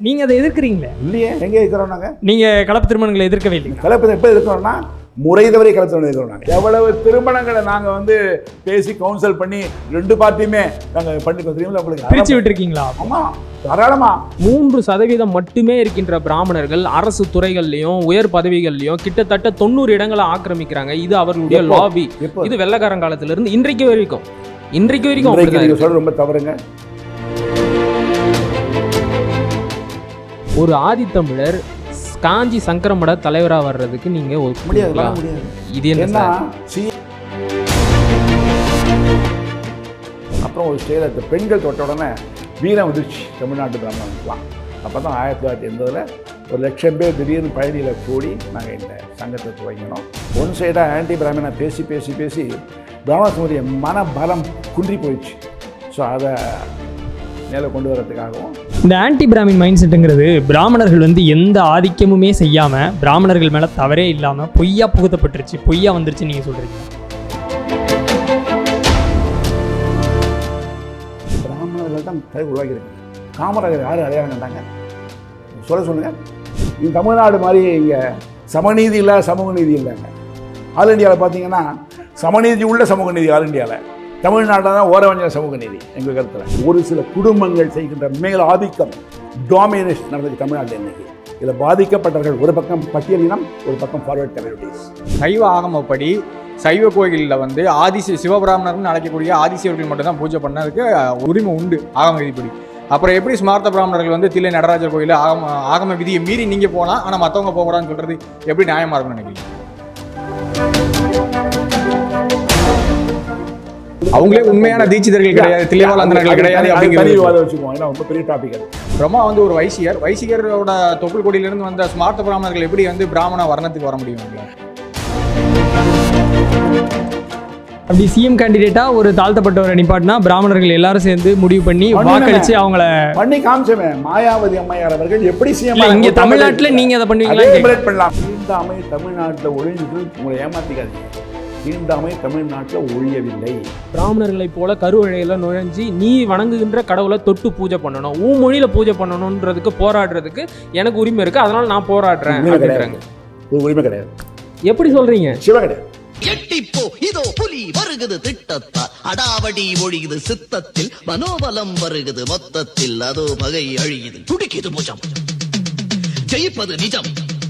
நீங்க அதை எதிர்க்கிறீங்களே இல்லையே எங்கே இருக்கிறோம் நாங்கள் நீங்க கலப்பு திருமணங்களை எதிர்க்கவே இல்லைங்க கலப்பதை எப்போ இருக்கிறோம்னா முறை தவறி கலப்பதை இருக்கிறோம் நாங்கள் எவ்வளவு திருமணங்களை நாங்கள் வந்து பேசி கவுன்சில் பண்ணி ரெண்டு பார்ட்டியுமே நாங்கள் பண்ணிக்கோ தெரியுமில்ல உங்களுக்கு பிரிச்சு விட்டுருக்கீங்களா ஆமாம் தாராளமா மூன்று சதவீதம் மட்டுமே இருக்கின்ற பிராமணர்கள் அரசு துறைகள்லயும் உயர் பதவிகள்லயும் கிட்டத்தட்ட தொண்ணூறு இடங்களை ஆக்கிரமிக்கிறாங்க இது அவர்களுடைய எப்போ? லாபி எப்போ இது வெள்ளக்காரன் காலத்துல இருந்து இன்றைக்கு வரைக்கும் இன்றைக்கு வரைக்கும் இன்றைக்கு அப்படிதான் நீங்கள் சொல்கிறது ரொம்ப தவறுங்க ஒரு ஆதித்தமிழர் காஞ்சி சங்கரமட தலைவரா வர்றதுக்கு நீங்க முடியாது ஒத்துக்கிறீங்களா? வர முடியாது இது என்ன ஏன்னா சார்? சி அப்புறம் ஒரு ஸ்டேல இந்த பெண்கள் தொட்ட உடனே வீரம் வந்துருச்சு தமிழ்நாட்டு பிராமணனுக்குலாம் அப்போ தான் ஆயிரத்தி தொள்ளாயிரத்தி எண்பதில் ஒரு லட்சம் பேர் திடீர்னு பழனியில் கூடி நாங்கள் இந்த சங்கத்தை துவங்கினோம் ஒன் சைடாக ஆன்டி பிராமணா பேசி பேசி பேசி பிராமண சமுதாய மன பலம் குன்றி போயிடுச்சு ஸோ அதை மேலே கொண்டு வரதுக்காகவும் இந்த ஆன்டி பிராமின் மைண்ட் செட்டுங்கிறது பிராமணர்கள் வந்து எந்த ஆதிக்கமுமே செய்யாம பிராமணர்கள் மேல தவறே இல்லாம பொய்யா புகுத்தப்பட்டுருச்சு பொய்யா வந்துருச்சு நீங்க சொல்றீங்க பிராமணர்கள் தான் தலை உருவாக்கியிருக்காங்க காமராஜர் யார் அடையாளம் கண்டாங்க சொல்ல சொல்லுங்க இந்த தமிழ்நாடு மாதிரி இங்கே சமநீதி இல்லை சமூக நீதி இல்லைங்க ஆல் இந்தியாவில் பார்த்தீங்கன்னா சமநீதி உள்ள சமூக நீதி ஆல் இந்தியாவில் தமிழ்நாட்டில் தான் ஓரவஞ்ச சமூக நீதி எங்கள் கருத்தில் ஒரு சில குடும்பங்கள் செய்கின்ற மேல் ஆதிக்கம் டாமினேஷன் நடந்தது தமிழ்நாட்டில் இன்னைக்கு இதில் பாதிக்கப்பட்டவர்கள் ஒரு பக்கம் பட்டியலினம் ஒரு பக்கம் ஃபார்வர்ட் கம்யூனிட்டிஸ் சைவ ஆகமப்படி சைவ கோயிலில் வந்து ஆதிசி சிவபிராமணர்னு அழைக்கக்கூடிய ஆதிசிவர்கள் மட்டும்தான் பூஜை பண்ணதுக்கு அஹ், உரிமை உண்டு ஆகம விதிப்படி அப்புறம் எப்படி ஸ்மார்த்த பிராமணர்கள் வந்து தில்லை நடராஜர் கோயில் ஆகம ஆகம விதியை மீறி நீங்கள் போகலாம் ஆனால் மற்றவங்க போகக்கூடாதுன்னு சொல்கிறது எப்படி நியாயமாக இருக்கும்னு நினைக்கிறீங்க அவங்களே உண்மையான தீட்சிதர்கள் கிடையாது தில்லைவாழந்தனர்கள் கிடையாது அது தனி அப்படிங்கிறது விவாதம் வச்சுக்குவோம் ஏன்னா ரொம்ப பெரிய டாபிக் அது பிரம்மா வந்து ஒரு வைசியர் வைசிகரோட தொப்புள் கொடியிலிருந்து வந்த ஸ்மார்த்த பிராமணர்கள் எப்படி வந்து பிராமண வர்ணத்துக்கு வர முடியும் அவங்களால? அப்படி சிஎம் கேண்டிடேட்டா ஒரு தாழ்த்தப்பட்டவரை நிப்பாட்டினா பிராமணர்கள் எல்லாரும் சேர்ந்து முடிவு பண்ணி பண்ணுங்க. வாக்களிச்சு அவங்கள பண்ணி காமிச்சமே மாயாவதி அம்மையார் அவர்கள் எப்படி இல்ல சிஎம் இங்க தமிழ்நாட்டுல நீங்க அதை அதே பண்ணுவீங்களா எமுலேட் பண்ணலாம் தீண்டாமை தமிழ்நாட்டில் ஒழிஞ்சது உங்களை ஏமாத்திக்காதீங்க தீண்டாமை தமிழ்நாட்டில் ஒழியவில்லை பிராமணர்களைப் போல கருவழையில நுழைஞ்சி நீ வணங்குகின்ற கடவுளை தொட்டு பூஜை பண்ணணும் உன் மொழியில பூஜை பண்ணணுன்றதுக்கு போராடுறதுக்கு எனக்கு உரிமை இருக்கு அதனால நான் போராடுறேன் உரிமை அப்படின்றாங்க ஒரு உரிமை கிடையாது எப்படி சொல்றீங்க சிவ கிடையாது எட்டிப்போ இதோ புலி வருகுது திட்டத்தால் அடாவடி ஒழிகுது சித்தத்தில் மனோபலம் வருகுது மொத்தத்தில் அதோ பகை அழியுது துடிக்குது புஜம் ஜெயிப்பது நிஜம்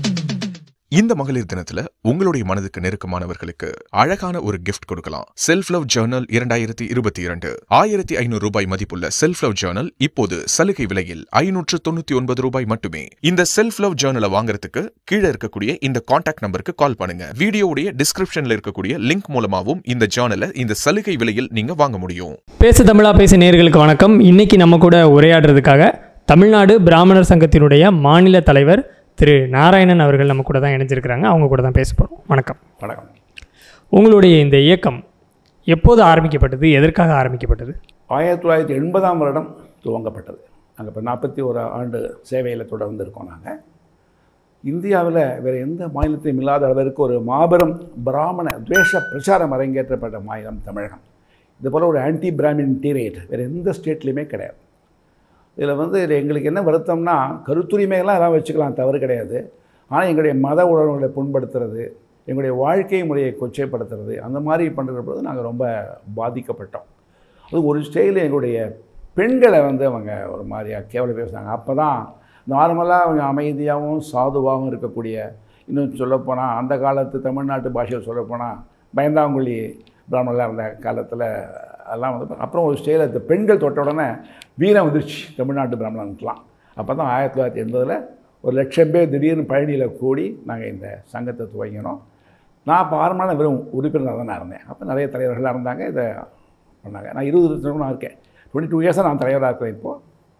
இந்த மகளிர் தினத்துல உங்களுடைய மனதுக்கு நெருக்கமானவர்களுக்கு அழகான ஒரு கிஃப்ட் கொடுக்கலாம் செல்ஃப் லவ் ஜேர்னல் இரண்டாயிரத்தி இருபத்தி இரண்டு ஆயிரத்தி ஐநூறு ரூபாய் மதிப்புள்ள செல்ஃப் லவ் ஜேர்னல் இப்போது சலுகை விலையில் ஐநூற்று தொண்ணூத்தி ஒன்பது ரூபாய் மட்டுமே இந்த செல்ஃப் லவ் ஜேர்னலை வாங்குறதுக்கு கீழே இருக்கக்கூடிய இந்த காண்டாக்ட் நம்பருக்கு கால் பண்ணுங்க வீடியோவுடைய டிஸ்கிரிப்ஷன்ல இருக்கக்கூடிய லிங்க் மூலமாவும் இந்த ஜேர்னலை இந்த சலுகை விலையில் நீங்க வாங்க முடியும் பேச தமிழா பேச நேயர்களுக்கு வணக்கம் இன்னைக்கு நம்ம கூட உரையாடுறதுக்காக தமிழ்நாடு பிராமணர் சங்கத்தினுடைய மாநில தலைவர் திரு நாராயணன் அவர்கள் நம்ம கூட தான் இணைஞ்சிருக்கிறாங்க அவங்க கூட தான் பேச போகிறோம் வணக்கம் வணக்கம் உங்களுடைய இந்த இயக்கம் எப்போது ஆரம்பிக்கப்பட்டது எதற்காக ஆரம்பிக்கப்பட்டது ஆயிரத்தி தொள்ளாயிரத்தி எண்பதாம் வருடம் துவங்கப்பட்டது நாங்கள் இப்போ நாற்பத்தி ஒரு ஆண்டு சேவையில் தொடர்ந்து இருக்கோம் நாங்கள் இந்தியாவில் வேறு எந்த மாநிலத்தையும் இல்லாத அளவிற்கு ஒரு மாபெரும் பிராமண துவேஷ பிரச்சாரம் அரங்கேற்றப்பட்ட மாநிலம் தமிழகம் இது போல் ஒரு ஆன்டி பிராமின் டீரேட் வேறு எந்த ஸ்டேட்லேயுமே கிடையாது இதில் வந்து இது எங்களுக்கு என்ன வருத்தம்னா கருத்துரிமைகள்லாம் எல்லாம் வச்சுக்கலாம் தவறு கிடையாது ஆனால் எங்களுடைய மத உணர்வுகளை புண்படுத்துறது எங்களுடைய வாழ்க்கை முறையை கொச்சைப்படுத்துறது அந்த மாதிரி பண்ணுற பொழுது நாங்கள் ரொம்ப பாதிக்கப்பட்டோம் அது ஒரு ஸ்டைலில் எங்களுடைய பெண்களை வந்து அவங்க ஒரு மாதிரியாக கேவல பேசுனாங்க அப்போ தான் நார்மலாக கொஞ்சம் அமைதியாகவும் சாதுவாகவும் இருக்கக்கூடிய இன்னும் சொல்லப்போனால் அந்த காலத்து தமிழ்நாட்டு பாஷையில் சொல்லப்போனால் பயந்தாங்குழி பிராமணர்களாக இருந்த காலத்தில் அதெல்லாம் வந்து அப்புறம் ஒரு ஸ்டைலில் இந்த பெண்கள் தொட்ட உடனே வீரம் வந்துருச்சு தமிழ்நாட்டு பிராமணனுக்குலாம் அப்போ தான் ஆயிரத்தி தொள்ளாயிரத்தி எண்பதில் ஒரு லட்சம் பேர் திடீர்னு பழனியில் கூடி நாங்கள் இந்த சங்கத்தை துவங்கினோம் நான் அப்போ ஆரம்பமான வெறும் உறுப்பினராக தான் நான் இருந்தேன் அப்போ நிறைய தலைவர்களாக இருந்தாங்க இதை பண்ணாங்க நான் இருபது வருஷம் நான் இருக்கேன் டுவெண்ட்டி டூ இயர்ஸாக நான் தலைவராக இருக்கிறேன் இப்போது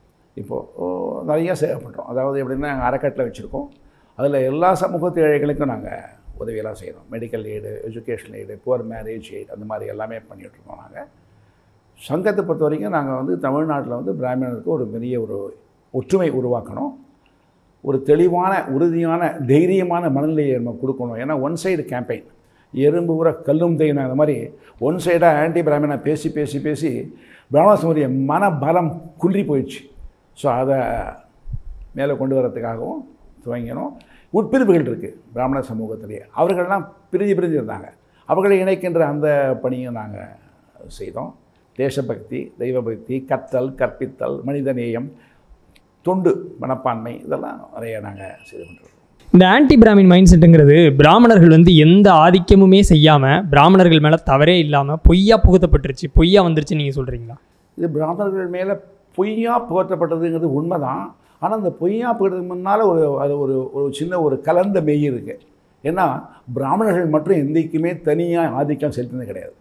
இப்போது நிறைய சேவை பண்ணுறோம் அதாவது எப்படின்னா நாங்கள் அறக்கட்டளை வச்சுருக்கோம் அதில் எல்லா சமூகத்து ஏழைகளுக்கும் நாங்கள் உதவியெல்லாம் செய்கிறோம் medical aid education aid poor marriage aid அந்த மாதிரி எல்லாமே பண்ணிகிட்ருக்கோம் நாங்கள் சங்கத்தை பொறுத்த வரைக்கும் நாங்கள் வந்து தமிழ்நாட்டில் வந்து பிராமணருக்கு ஒரு பெரிய ஒரு ஒற்றுமை உருவாக்கணும் ஒரு தெளிவான உறுதியான தைரியமான மனநிலையை நம்ம கொடுக்கணும் ஏன்னா ஒன் சைடு கேம்பெயின் எறும்பு ஊற கல்லும் தேயின அந்த மாதிரி ஒன் சைடாக ஆன்டி பிராமணா பேசி பேசி பேசி பிராமண சமுதாய மன பலம் குன்றி போயிடுச்சு ஸோ அதை மேலே கொண்டு வரதுக்காகவும் துவங்கினோம் உட்பிரிவுகள் இருக்குது பிராமண சமூகத்திலேயே அவர்கள்லாம் பிரிஞ்சு பிரிஞ்சு இருந்தாங்க அவர்களை இணைக்கின்ற அந்த பணியும் நாங்கள் செய்தோம் தேசபக்தி தெய்வபக்தி கத்தல் கற்பித்தல் மனிதநேயம் தொண்டு மனப்பான்மை இதெல்லாம் நிறைய நாங்கள் செய்து கொண்டிருக்கோம் இந்த ஆன்டி பிராமின் மைண்ட் செட்டுங்கிறது பிராமணர்கள் வந்து எந்த ஆதிக்கமுமே செய்யாமல் பிராமணர்கள் மேலே தவறே இல்லாமல் பொய்யா புகுத்தப்பட்டுருச்சு பொய்யா வந்துருச்சு நீங்கள் சொல்கிறீங்களா இது பிராமணர்கள் மேலே பொய்யா புகற்றப்பட்டதுங்கிறது உண்மைதான் ஆனால் அந்த பொய்யா புகற்றதுக்கு முன்னால் ஒரு அது ஒரு ஒரு சின்ன ஒரு கலந்த மெய் இருக்குது ஏன்னா பிராமணர்கள் மட்டும் எந்தைக்குமே தனியாக ஆதிக்கம் செலுத்தினது கிடையாது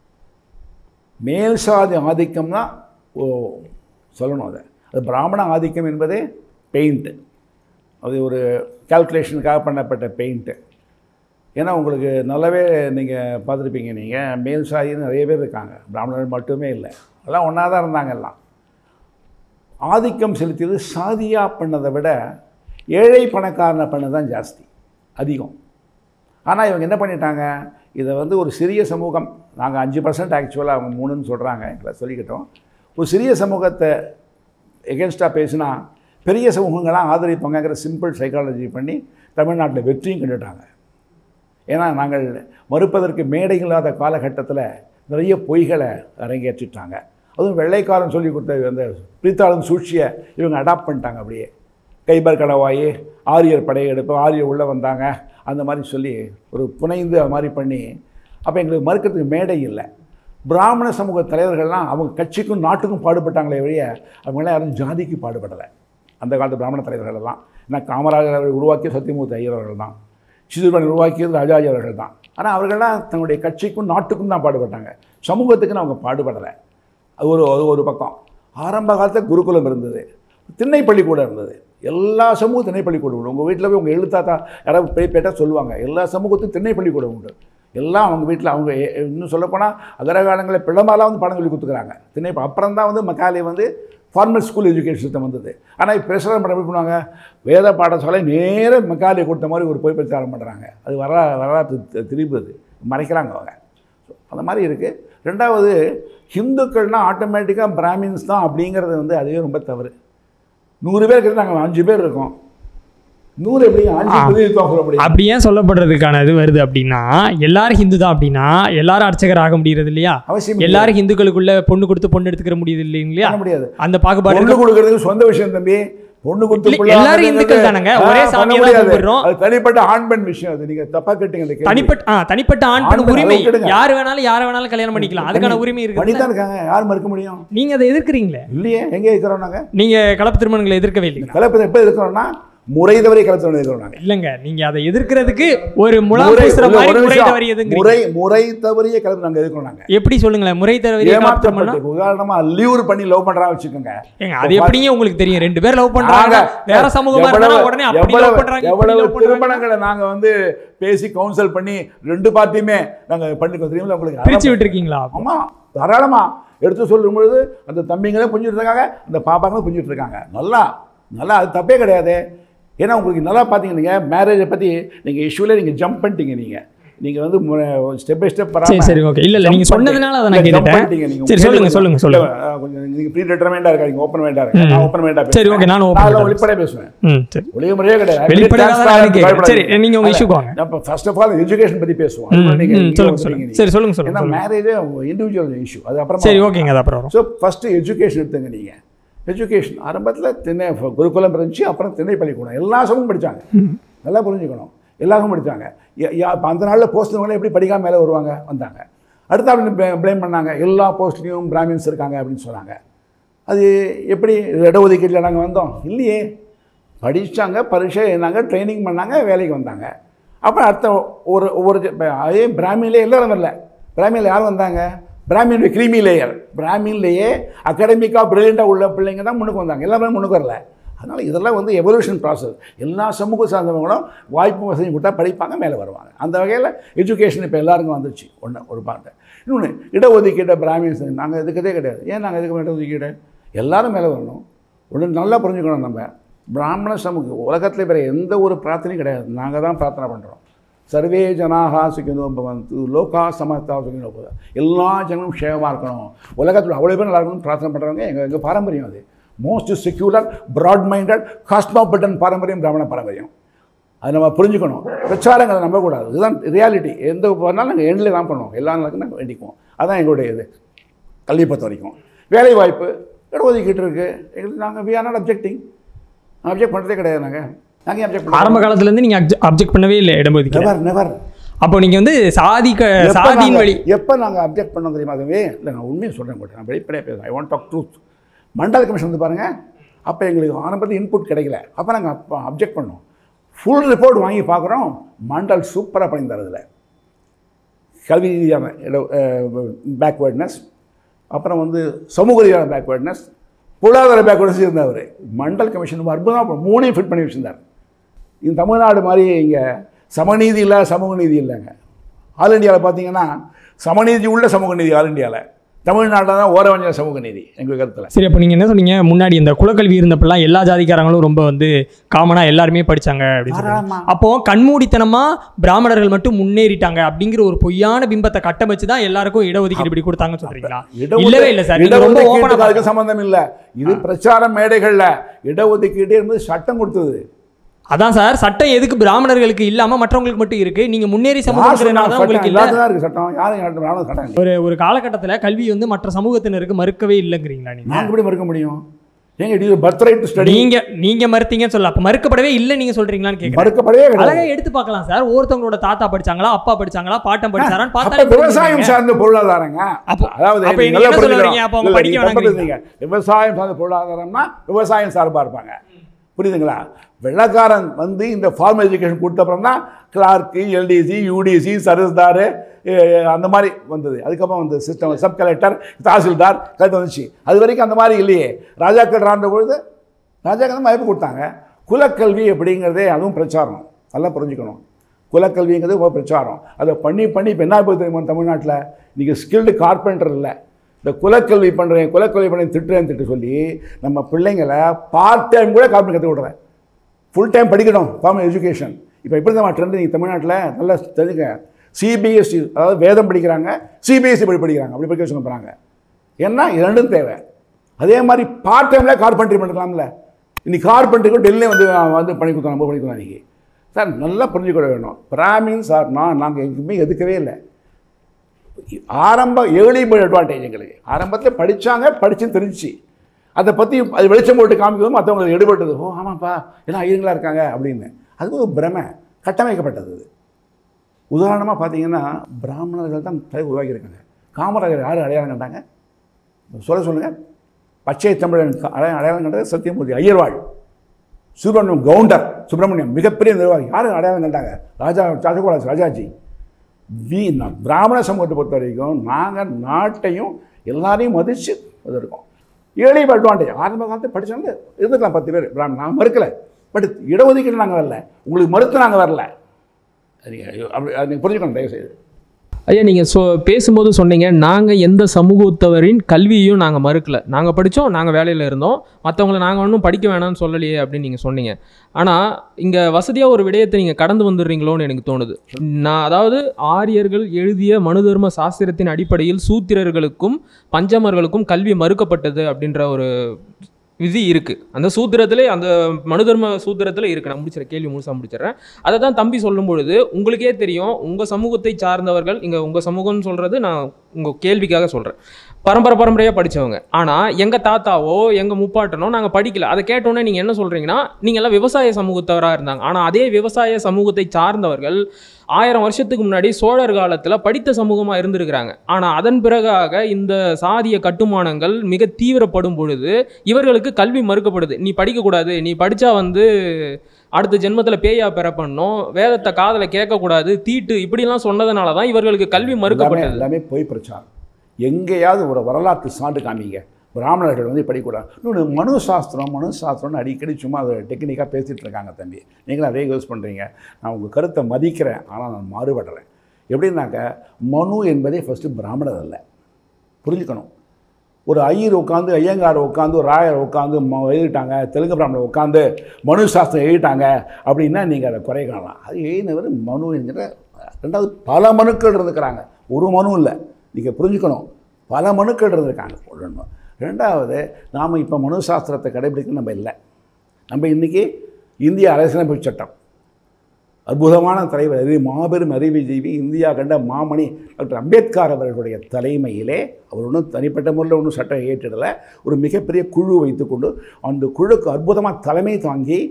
மேல் சாதி ஆதிக்கம் தான் ஓ சொல்லணும் அதை அது பிராமண ஆதிக்கம் என்பதே பெயிண்ட்டு அது ஒரு கால்குலேஷனுக்காக பண்ணப்பட்ட பெயிண்ட்டு ஏன்னா உங்களுக்கு நல்லாவே நீங்கள் பார்த்துருப்பீங்க நீங்கள் மேல் சாதின்னு நிறைய பேர் இருக்காங்க பிராமணர்கள் மட்டுமே இல்லை எல்லாம் ஒன்றா தான் இருந்தாங்க எல்லாம் ஆதிக்கம் செலுத்தியது சாதியாக பண்ணதை விட ஏழை பணக்காரனை பண்ணது தான் ஜாஸ்தி அதிகம் ஆனால் இவங்க என்ன பண்ணிட்டாங்க இதை வந்து ஒரு சிறிய சமூகம் நாங்கள் அஞ்சு பர்சன்ட் ஆக்சுவலாக அவங்க மூணுன்னு சொல்கிறாங்க எங்களை சொல்லிக்கிட்டோம் ஒரு சிறிய சமூகத்தை எகென்ஸ்டாக பேசினா பெரிய சமூகங்களாம் ஆதரிப்பாங்கங்கிற சிம்பிள் சைக்காலஜி பண்ணி தமிழ்நாட்டில் வெற்றியும் கண்டுட்டாங்க ஏன்னா நாங்கள் மறுப்பதற்கு மேடை இல்லாத காலகட்டத்தில் நிறைய பொய்களை அரங்கேற்றிட்டாங்க அதுவும் வெள்ளைக்காரன் சொல்லி கொடுத்த அந்த பிரித்தாளும் சூழ்ச்சியை இவங்க அடாப்ட் பண்ணிட்டாங்க அப்படியே கைபர் கடவாயி ஆரியர் படையெடுப்பு ஆரியர் உள்ளே வந்தாங்க அந்த மாதிரி சொல்லி ஒரு புனைந்து அது மாதிரி பண்ணி அப்போ எங்களுக்கு மறுக்கிறதுக்கு மேடை இல்லை பிராமண சமூக தலைவர்கள்லாம் அவங்க கட்சிக்கும் நாட்டுக்கும் பாடுபட்டாங்களே வழிய அவங்களாம் யாரும் ஜாதிக்கு பாடுபடலை அந்த காலத்து பிராமண தலைவர்கள் எல்லாம் ஏன்னா காமராஜர் அவர்கள் உருவாக்கிய சத்தியமூர்த்தி ஐயர் அவர்கள் தான் சிதுபன் உருவாக்கியது ராஜாஜி அவர்கள் தான் ஆனால் அவர்கள்லாம் தன்னுடைய கட்சிக்கும் நாட்டுக்கும் தான் பாடுபட்டாங்க சமூகத்துக்குன்னு அவங்க பாடுபடலை அது ஒரு அது ஒரு பக்கம் ஆரம்ப காலத்தில் குருகுலம் இருந்தது திண்ணை பள்ளிக்கூடம் இருந்தது எல்லா சமூகம் திண்ணை பள்ளிக்கூடம் உண்டு உங்கள் வீட்டில் போய் உங்கள் எழுத்தாத்தா யாராவது போய் பேட்டால் சொல்லுவாங்க எல்லா சமூகத்துக்கும் திண்ணை பள்ளிக்கூடம் உண்டு எல்லாம் அவங்க வீட்டில் அவங்க எ- இன்னும் சொல்லப்போனால் அகர காலங்களில் பிள்ளமாலாம் வந்து பாடம் சொல்லி கொடுத்துக்கிறாங்க திண்ணை அப்புறம் தான் வந்து மக்காலே வந்து ஃபார்மல் ஸ்கூல் எஜுகேஷன் சிஸ்டம் வந்தது ஆனால் இப்போ பிரசரம் பண்ண எப்படி பண்ணுவாங்க வேத பாடசாலை நேர மெக்காலே கொடுத்த மாதிரி ஒரு போய் பிரச்சாரம் பண்ணுறாங்க அது வர வரலாற்று தி- திரிபுது மறைக்கிறாங்க அவங்க அந்த மாதிரி இருக்குது ரெண்டாவது ஹிந்துக்கள்னால் ஆட்டோமேட்டிக்காக பிராமின்ஸ் தான் அப்படிங்கிறது வந்து அதுவே ரொம்ப தவறு நூறு பேர் இருக்கிறது நாங்கள் அஞ்சு பேர் இருக்கோம் நூறு எப்படி அஞ்சு ஆ. பிரதிநிதித்துவம் சொல்ல முடியும் அப்படி ஏன் சொல்லப்படுறதுக்கான இது வருது அப்படின்னா எல்லாரும் ஹிந்து தான் அப்படின்னா எல்லாரும் அர்ச்சகர் ஆக முடியறது இல்லையா அவசியம் இல்லை. எல்லாரும் ஹிந்துக்களுக்குள்ள பொண்ணு கொடுத்து பொண்ணு எடுத்துக்கிற முடியுது இல்லையா பண்ண முடியாது அந்த பாகுபாடு பொண்ணு இருக்கு. கொடுக்கறதுக்கு சொந்த விஷயம் தம்பி பொண்ணு கொடுத்து இல்ல, புள்ள எல்லாரும் வாங்குறது இந்துக்கள் தானங்க. ஒரே ஆ, பண்ண சாமியை தான் முடியாது. கும்பிடுறோம். அது தனிப்பட்ட ஆண் பெண் விஷயம் அது நீங்க தப்பா கேட்டீங்க அந்த கேள்வி. தனிப்பட்ட ஆ, தனிப்பட்ட ஆண் பெண் ஆண் பெண் உரிமை அதை விட்டுடுங்க. யார் வேணாலும் யாரை வேணாலும் கல்யாணம் பண்ணிக்கலாம் அதுக்கான உரிமை இருக்கு பண்ணித்தான் இருக்காங்க யார் மறுக்க முடியும் நீங்க அதை எதிர்க்கிறீங்களே இல்லையே எங்க இருக்கிறோம் நாங்க நீங்க கலப்பு திருமணங்களை எதிர்க்கவே இல்லைங்க கலப்பதை எப்ப இருக்கிறோம்னா முறை தவறி கலப்பு இருக்கிறோம் நாங்க இல்லங்க நீங்க அதை எதிர்க்கிறதுக்கு ஒரு முலாம் முறை பூசுற இல்ல, மாதிரி ஒரு முறை நிமிஷம். தவறி எதுங்கிறீங்க முறை முறை தவறிய கலப்பு நாங்க இருக்கிறோம் நாங்க எப்படி சொல்லுங்களேன் முறை தவறிய கலப்பு திருமணம் ஏமாற்றப்பட்டு உதாரணமா லியூர் பண்ணி லவ் பண்றாங்க வச்சுக்கோங்க ஏங்க அது எப்படிங்க உங்களுக்கு தெரியும் ரெண்டு பேர் லவ் பண்றாங்க நாங்க வேற சமூகமா இருந்தா எவ்வளவு- உடனே அப்படி லவ் எவ்வளவு- பண்றாங்க இப்படி எவ்வளவு love பண்றாங்க திருமணங்களை நாங்க வந்து பேசி கவுன்சில் பண்ணி ரெண்டு பார்ட்டியுமே நாங்க பண்ணிக்கோ தெரியுமில்ல உங்களுக்கு பிரிச்சு விட்டுருக்கீங்களா ஆமா தாராளமா எடுத்து சொல்லும் பொழுது அந்த தம்பிங்களே புரிஞ்சுட்டு இருக்காங்க அந்த பாப்பாங்களும் புரிஞ்சுட்டு இருக்காங்க நல்லா நல்லா அது தப்பே கிடையாது ஏன்னா உங்களுக்கு நல்லா பார்த்தீங்க நீங்கள் மேரேஜை பற்றி நீங்கள் இஷ்யூவில் நீங்கள் ஜம்ப் பண்ணிட்டீங்க நீங்கள் நீங்கள் வந்து ஸ்டெப் பை ஸ்டெப் சரி சரி ஓகே இல்ல இல்ல நீங்க சொன்னதுனால அதை நான் கேட்டுட்டேன் சரி சொல்லுங்க சொல்லுங்க சொல்லுங்க கொஞ்சம் நீங்கள் ப்ரீ டிட்டர்மெண்டாக இருக்காங்க ஓப்பன் மைண்டாக இருக்கு நான் ஓப்பன் மைண்டாக சரி, okay, நானும் open minded. வெளிப்படையாக பேசுவேன் ம் சரி ஒளிய முறையே கிடையாது வெளிப்படையாக தான் நானும் கேட்கிறேன். சரி, நீங்க உங்க issue க்கு வாங்க. நம்ம ஃபர்ஸ்ட் ஆஃப் ஆல் எஜுகேஷன் பத்தி பேசுவோம் ம், அப்புறம் நீங்க ம், இங்க சொல்லுங்க வந்துட்டீங்க சொல்லுங்க நீங்க. சரி சொல்லுங்க சொல்லுங்க ஏன்னா சொல்லுங்க. மேரேஜே இண்டிவிஜுவல் இஷ்யூ அது அப்புறம் சரி ஓகேங்க அது அப்புறம் வரும் ஸோ ஃபஸ்ட்டு எஜுகேஷன் எடுத்துங்க நீங்கள் எஜுகேஷன் ஆரம்பத்தில் திண்ணை குருகுலம் இருந்துச்சு அப்புறம் திண்ணை பள்ளிக்கூடம் எல்லா சமமும் படித்தாங்க நல்லா புரிஞ்சுக்கணும் எல்லாரும் படித்தாங்க இப்போ அந்த நாளில் போஸ்ட்வங்களே எப்படி படிக்காம மேலே வருவாங்க வந்தாங்க அடுத்த ஆள் ப்ளேம் பண்ணாங்க எல்லா போஸ்ட்லேயும் பிராமின்ஸ் இருக்காங்க அப்படின்னு சொன்னாங்க அது எப்படி இடஒதுக்கீட்டில் நாங்கள் வந்தோம் இல்லையே படித்தாங்க பரீட்சை எழுதினாங்க ட்ரைனிங் பண்ணாங்க வேலைக்கு வந்தாங்க அப்புறம் அடுத்த ஒரு ஒவ்வொரு ஜ- இப்ப அதே பிராமின்லேயே எல்லாரும் வரல பிராமியில் யார் வந்தாங்க பிராமின் கிரீமி லேயர் பிராமின்லேயே அகாடமிக்காக ப்ரில்லியண்ட்டாக உள்ள பிள்ளைங்க தான் முன்னுக்கு வந்தாங்க எல்லாருமே முன்னுக்கு வரல அதனால் இதெல்லாம் வந்து எவல்யூஷன் ப்ராசஸ் எல்லா சமூக சார்ந்தவங்களும் வாய்ப்பு வசதி கொடுத்தா படிப்பாங்க மேலே வருவாங்க அந்த வகையில் எஜுகேஷன் இப்போ எல்லாருக்கும் வந்துச்சு ஒன்று ஒரு பாட்டு இன்னொன்று இடஒதுக்கீடு பிராமின்ஸ் நாங்கள் எதுக்கதே கிடையாது ஏன் நாங்கள் எதுக்கு இடஒதுக்கீடு எல்லாரும் மேலே வரணும் ஒன்று நல்லா புரிஞ்சுக்கணும் நம்ம பிராமண சமூகம் உலகத்தில் வேறு எந்த ஒரு பிரார்த்தனையும் கிடையாது நாங்கள் தான் பிரார்த்தனை பண்ணுறோம் சர்வே ஜனாகா சுகினோ பவந்து லோகா சமஸ்தா சுகினோ பவ எல்லா ஜனங்களும் க்ஷேமமாக இருக்கணும் உலகத்தில் அவ்வளோ பேர் நல்லா இருக்கணும்னு பிரார்த்தனை பண்ணுறவங்க எங்கள் எங்கள் பாரம்பரியம் அது most secular broad minded cosmopolitan பாரம்பரியம் பிராமண பாரம்பரியம் அது நம்ம புரிஞ்சுக்கணும் பிரச்சாரங்களை நம்பக்கூடாது இதுதான் ரியாலிட்டி எந்த பண்ணாலும் நாங்கள் எண்ணில் தான் பண்ணுவோம் எல்லா நாளுக்கும் நாங்கள் வேண்டிக்குவோம் அதான் எங்களுடைய இது கல்வியை பொறுத்த வரைக்கும் வேலை வாய்ப்பு இடஒதுக்கீட்டு இருக்குது எங்களுக்கு நாங்கள் we are not objecting object பண்ணுறதே கிடையாது நாங்கள் நாங்கள் அப்ஜெக்ட் ஆரம்ப காலத்துலேருந்து நீங்கள் அப்ஜெக்ட் பண்ணவே இல்லை இடஒதுக்கீடு நெவர் நெவர் அப்போ நீங்கள் வந்து சாதி க சாதியின் வழி எப்போ நாங்கள் அப்ஜெக்ட் பண்ணோம் தெரியுமா அதுவே இல்லை நான் உண்மையை சொல்கிறேன் கூட நான் வெளிப்படையாக பேசுகிறேன் I want talk truth Mandal commission வந்து பாருங்கள் அப்போ எங்களுக்கு ஆரம்பத்தில் இன்புட் கிடைக்கல அப்போ நாங்கள் அப்போ அப்ஜெக்ட் பண்ணோம் ஃபுல் ரிப்போர்ட் வாங்கி பார்க்குறோம் மண்டல் சூப்பராக பண்ணி தரதில்ல கல்வி ரீதியான பேக்வேர்ட்னஸ் அப்புறம் வந்து சமூக ரீதியான பேக்வேர்ட்னஸ் பொருளாதார பேக்வேர்ட்னஸ் இருந்தவர் மண்டல் கமிஷன் அற்புதமாக மூணையும் ஃபிட் பண்ணி வச்சுருந்தார் இந்த தமிழ்நாடு மாதிரி இங்கே சமநீதி இல்லை சமூக நீதி இல்லைங்க ஆல் இந்தியாவில் பார்த்தீங்கன்னா சமநீதி உள்ள சமூக நீதி ஆல் இந்தியாவில் தமிழ்நாட்டில் தான் ஓரவஞ்ச சமூக நீதி எங்கள் கருத்தில் சரி அப்போ நீங்கள் என்ன சொன்னீங்க முன்னாடி இந்த குலக்கல்வி இருந்தப்பெல்லாம் எல்லா ஜாதிக்காரங்களும் ரொம்ப வந்து காமனாக எல்லாருமே படிச்சாங்க அப்படின்னு சொல்லி தாராளமா. அப்போ கண்மூடித்தனமா பிராமணர்கள் மட்டும் முன்னேறிட்டாங்க அப்படிங்கிற ஒரு பொய்யான பிம்பத்தை கட்டமைச்சு தான் எல்லாருக்கும் இடஒதுக்கீடு இப்படி கொடுத்தாங்கன்னு சொல்றீங்களா இல்லவே இல்லை சார் நீங்க ரொம்ப ஓப்பனா இடஒதுக்கீட்டுக்கு சம்மந்தம் இல்லை இது பிரச்சார மேடைகளில் இடஒதுக்கீடு என்பது சட்டம் கொடுத்தது அதான் சார் சட்டம் எதுக்கு பிராமணர்களுக்கு இல்லாம மற்றவங்களுக்கு மட்டும் இருக்கு நீங்க முன்னேறி யார் சமூகத்தினால சொன்னா தான் சட்டம் உங்களுக்கு இல்ல எல்லாத்துக்கும் தான் இருக்குது சட்டம் யாரும் யாரும் வேணாலும் சட்டம் இல்லை ஒரு ஒரு காலகட்டத்துல கல்வி வந்து மற்ற சமூகத்தினருக்கு மறுக்கவே இல்லைங்கிறீங்களா நீங்க நாங்கள் எப்படி மறுக்க முடியும் ஏங்க இது பர்த் ரைட் ஸ்டடி நீங்க நீங்க மறுத்தீங்கன்னு சொல்லல அப்ப மறுக்கப்படவே இல்லை நீங்க சொல்றீங்களான்னு கேக்குறேன் மறுக்கப்படவே அழகா கிடையாது எடுத்து பார்க்கலாம் சார் ஒருத்தவங்களோட தாத்தா படிச்சாங்களா அப்பா படிச்சாங்களா பாட்டம் படிச்சாரான்னு அப்ப பார்த்தாலே விவசாயம் புரிஞ்சுதுங்க. சார்ந்த பொருளாதாரங்க அப்போ- அதாவது அப்ப நீங்க நீங்க நல்லா என்ன சொல்ல புரிஞ்சுக்கணும். வரீங்க? அப்ப அவங்க இல்ல, படிக்க நீங்க தப்பு வேணாங்கிறீங்க. புரிஞ்சுங்க. விவசாயம் சார்ந்த பொருளாதாரம்னா விவசாயம் சார்பா இருப்பாங்க புரியுதுங்களா வெள்ளக்காரன் வந்து இந்த ஃபார்மல் எஜுகேஷன் கொடுத்த அப்புறம் தான் கிளார்க்கு எல்டிசி யூடிசி சர்வீஸ்தார் அந்த மாதிரி வந்தது அதுக்கப்புறம் வந்து system sub collector tahsildar collector வந்துச்சு அது வரைக்கும் அந்த மாதிரி இல்லையே ராஜாக்கள் ஆண்ட பொழுது ராஜாக்கள் தான் வாய்ப்பு கொடுத்தாங்க குலக்கல்வி அப்படிங்கிறதே அதுவும் பிரச்சாரம் நல்லா புரிஞ்சுக்கணும் குலக்கல்விங்கிறது ஒரு பிரச்சாரம் அதை பண்ணி பண்ணி இப்போ என்ன போய் தெரியுமா தமிழ்நாட்டில் இன்றைக்கி ஸ்கில்டு கார்பெண்டர் இல்லை இந்த குலக்கல்வி பண்ணுறேன் குலக்கல்வி பண்ணி திட்டுறேன் திட்டு சொல்லி நம்ம பிள்ளைங்களை பார்ட் டைம் கூட கார்பெண்ட் கற்றுக் விட்றேன் ஃபுல் டைம் படிக்கணும் ஃபார்மல் எஜுகேஷன் இப்போ எப்படி தான் ட்ரெண்ட் நீங்கள் தமிழ்நாட்டில் நல்லா தெரிஞ்சுங்க சிபிஎஸ்சி அதாவது வேதம் படிக்கிறாங்க சிபிஎஸ்சி படி படிக்கிறாங்க அப்படி படிக்க வச்சு போகிறாங்க ஏன்னா இரண்டும் தேவை அதே மாதிரி பார்ட் டைமில் கார்பெண்ட்ரி பண்ணிக்கலாம்ல இன்னைக்கு கார்பெண்ட்ரிக்கும் டெல்லியே வந்து வந்து பண்ணி கொடுத்தோம் நம்ம பண்ணி கொடுத்தோம் அன்றைக்கி சார் நல்லா புரிஞ்சுக்கிட வேணும் பிராமின்ஸ் ஆர் நான் நாங்கள் எங்கேயுமே எதுக்கவே இல்லை ஆரம்ப ஏர்லி பர்ட் அட்வான்டேஜ் எங்களுக்கு ஆரம்பத்தில் படித்தாங்க படிச்சுன்னு தெரிஞ்சிச்சு அதை பற்றி அது வெளிச்சம் போட்டு காமிக்கவும் மற்றவங்களுக்கு எடுபட்டது ஓ ஆமாப்பா எல்லாம் ஐயங்களா இருக்காங்க அப்படின்னு அது ஒரு பிரமை கட்டமைக்கப்பட்டது அது உதாரணமாக பார்த்தீங்கன்னா பிராமணர்கள் தான் தலை உருவாக்கியிருக்காங்க காமராஜர் யார் அடையாளம் கண்டாங்க சொல்ல சொல்லுங்கள் பச்சை தமிழன் க- அடையா- அடையாளம் கண்டது சத்தியமூர்த்தி ஐயர்வாள் சுப்பிரமணியம் கவுண்டர் சுப்பிரமணியம் மிகப்பெரிய நிர்வாகி யார் அடையாளம் கண்டாங்க ராஜா ராஜகோபால ராஜாஜி வி நா- பிராமண சமூகத்தை பொறுத்த வரைக்கும் நாங்கள் நாட்டையும் எல்லாரையும் மதித்து இது இருக்கோம் ஏழை அட்வான்டேஜ் ஆரம்ப காலத்தை படித்தாங்க இருந்துக்கலாம் பத்து பேர் பிராமணன் நான் மறுக்கலை பட் இடஒதுக்கீடு நாங்கள் வரல உங்களுக்கு மறுத்து நாங்கள் வரல அது நீங்க- அப்படி அது நீங்கள் புரிஞ்சுக்கணும் தயவுசெய்து ஐயா நீங்கள் சொ பேசும்போது சொன்னீங்க நாங்கள் எந்த சமூகத்தவரின் கல்வியையும் நாங்கள் மறுக்கல நாங்கள் படித்தோம் நாங்கள் வேலையில் இருந்தோம் மற்றவங்கள நாங்கள் ஒன்றும் படிக்க வேணாம்னு சொல்லலையே அப்படின்னு நீங்கள் சொன்னீங்க ஆனால் இங்கே வசதியாக ஒரு விடயத்தை நீங்கள் கடந்து வந்துடுறீங்களோன்னு எனக்கு தோணுது நான் அதாவது ஆரியர்கள் எழுதிய மனுதர்ம சாஸ்திரத்தின் அடிப்படையில் சூத்திரர்களுக்கும் பஞ்சமர்களுக்கும் கல்வி மறுக்கப்பட்டது அப்படின்ற ஒரு விதி இருக்குது அந்த சூத்திரத்திலே அந்த மனுதர்ம சூத்திரத்தில் இருக்குது நான் முடிச்சிடறேன் கேள்வி முழுசாக முடிச்சிடுறேன் அதை தான் தம்பி சொல்லும் பொழுது உங்களுக்கே தெரியும் உங்கள் சமூகத்தை சார்ந்தவர்கள் இங்கே உங்கள் சமூகம்னு சொல்கிறது நான் உங்கள் கேள்விக்காக சொல்கிறேன் பரம்பரை பரம்பரையாக படித்தவங்க ஆனால் எங்கள் தாத்தாவோ எங்கள் முப்பாட்டனோ நாங்கள் படிக்கல அதை கேட்டோன்னே நீங்கள் என்ன சொல்கிறீங்கன்னா நீங்கள் எல்லாம் விவசாய சமூகத்தவராக இருந்தாங்க ஆனால் அதே விவசாய சமூகத்தை சார்ந்தவர்கள் ஆயிரம் வருஷத்துக்கு முன்னாடி சோழர் காலத்தில் படித்த சமூகமாக இருந்திருக்கிறாங்க ஆனால் அதன் பிறகாக இந்த சாதிய கட்டுமானங்கள் மிக தீவிரப்படும் பொழுது இவர்களுக்கு கல்வி மறுக்கப்படுது நீ படிக்கக்கூடாது நீ படித்தா வந்து அடுத்த ஜென்மத்தில் பேயா பெறப்படணும் வேதத்தை காதில் கேட்கக்கூடாது தீட்டு இப்படிலாம் சொன்னதுனால தான் இவர்களுக்கு கல்வி எல்லாமே மறுக்கப்பட்டது எல்லாமே பொய் பிரச்சாரம் எங்கேயாவது ஒரு வரலாற்று சான்று காமிங்க பிராமணர்கள் வந்து படிக்கூடாது இன்னொன்று மனு சாஸ்திரம் மனு சாஸ்திரம்னு அடிக்கடி சும்மா அதை டெக்னிக்காக பேசிகிட்டு இருக்காங்க தம்பி நீங்களும் அதே யூஸ் பண்ணுறீங்க நான் உங்கள் கருத்தை மதிக்கிறேன் ஆனால் நான் மாறுபடுறேன் எப்படின்னாக்க மனு என்பதே ஃபஸ்ட்டு பிராமணர் அல்ல புரிஞ்சுக்கணும் ஒரு ஐயர் உட்காந்து ஐயங்கார் உட்காந்து ஒரு ராயர் உட்காந்து ம- எழுதிட்டாங்க தெலுங்கு பிராமணர் உட்காந்து மனு சாஸ்திரம் எழுதிட்டாங்க அப்படின்னா நீங்கள் அதை குறை காணலாம் அது எழுதினவர் மனு என்கிற ரெண்டாவது பல மனுக்கள் இருந்துக்கிறாங்க ஒரு மனு இல்லை நீங்கள் புரிஞ்சுக்கணும் பல மனுக்கள் இருந்திருக்காங்க ஒன்று ரெண்டாவது நாம் இப்போ மனு சாஸ்திரத்தை கடைபிடிக்க நம்ம இல்லை நம்ம இன்றைக்கி இந்திய அரசியலமைப்பு சட்டம் அற்புதமான தலைவர் அறிவு மாபெரும் அறிவுஜீவி இந்தியா கண்ட மாமணி டாக்டர் அம்பேத்கர் அவர்களுடைய தலைமையிலே அவர் ஒன்றும் தனிப்பட்ட முறையில் ஒன்றும் சட்டம் ஏற்றிடலை ஒரு மிகப்பெரிய குழு வைத்துக்கொண்டு அந்த குழுக்கு அற்புதமாக தலைமை தாங்கி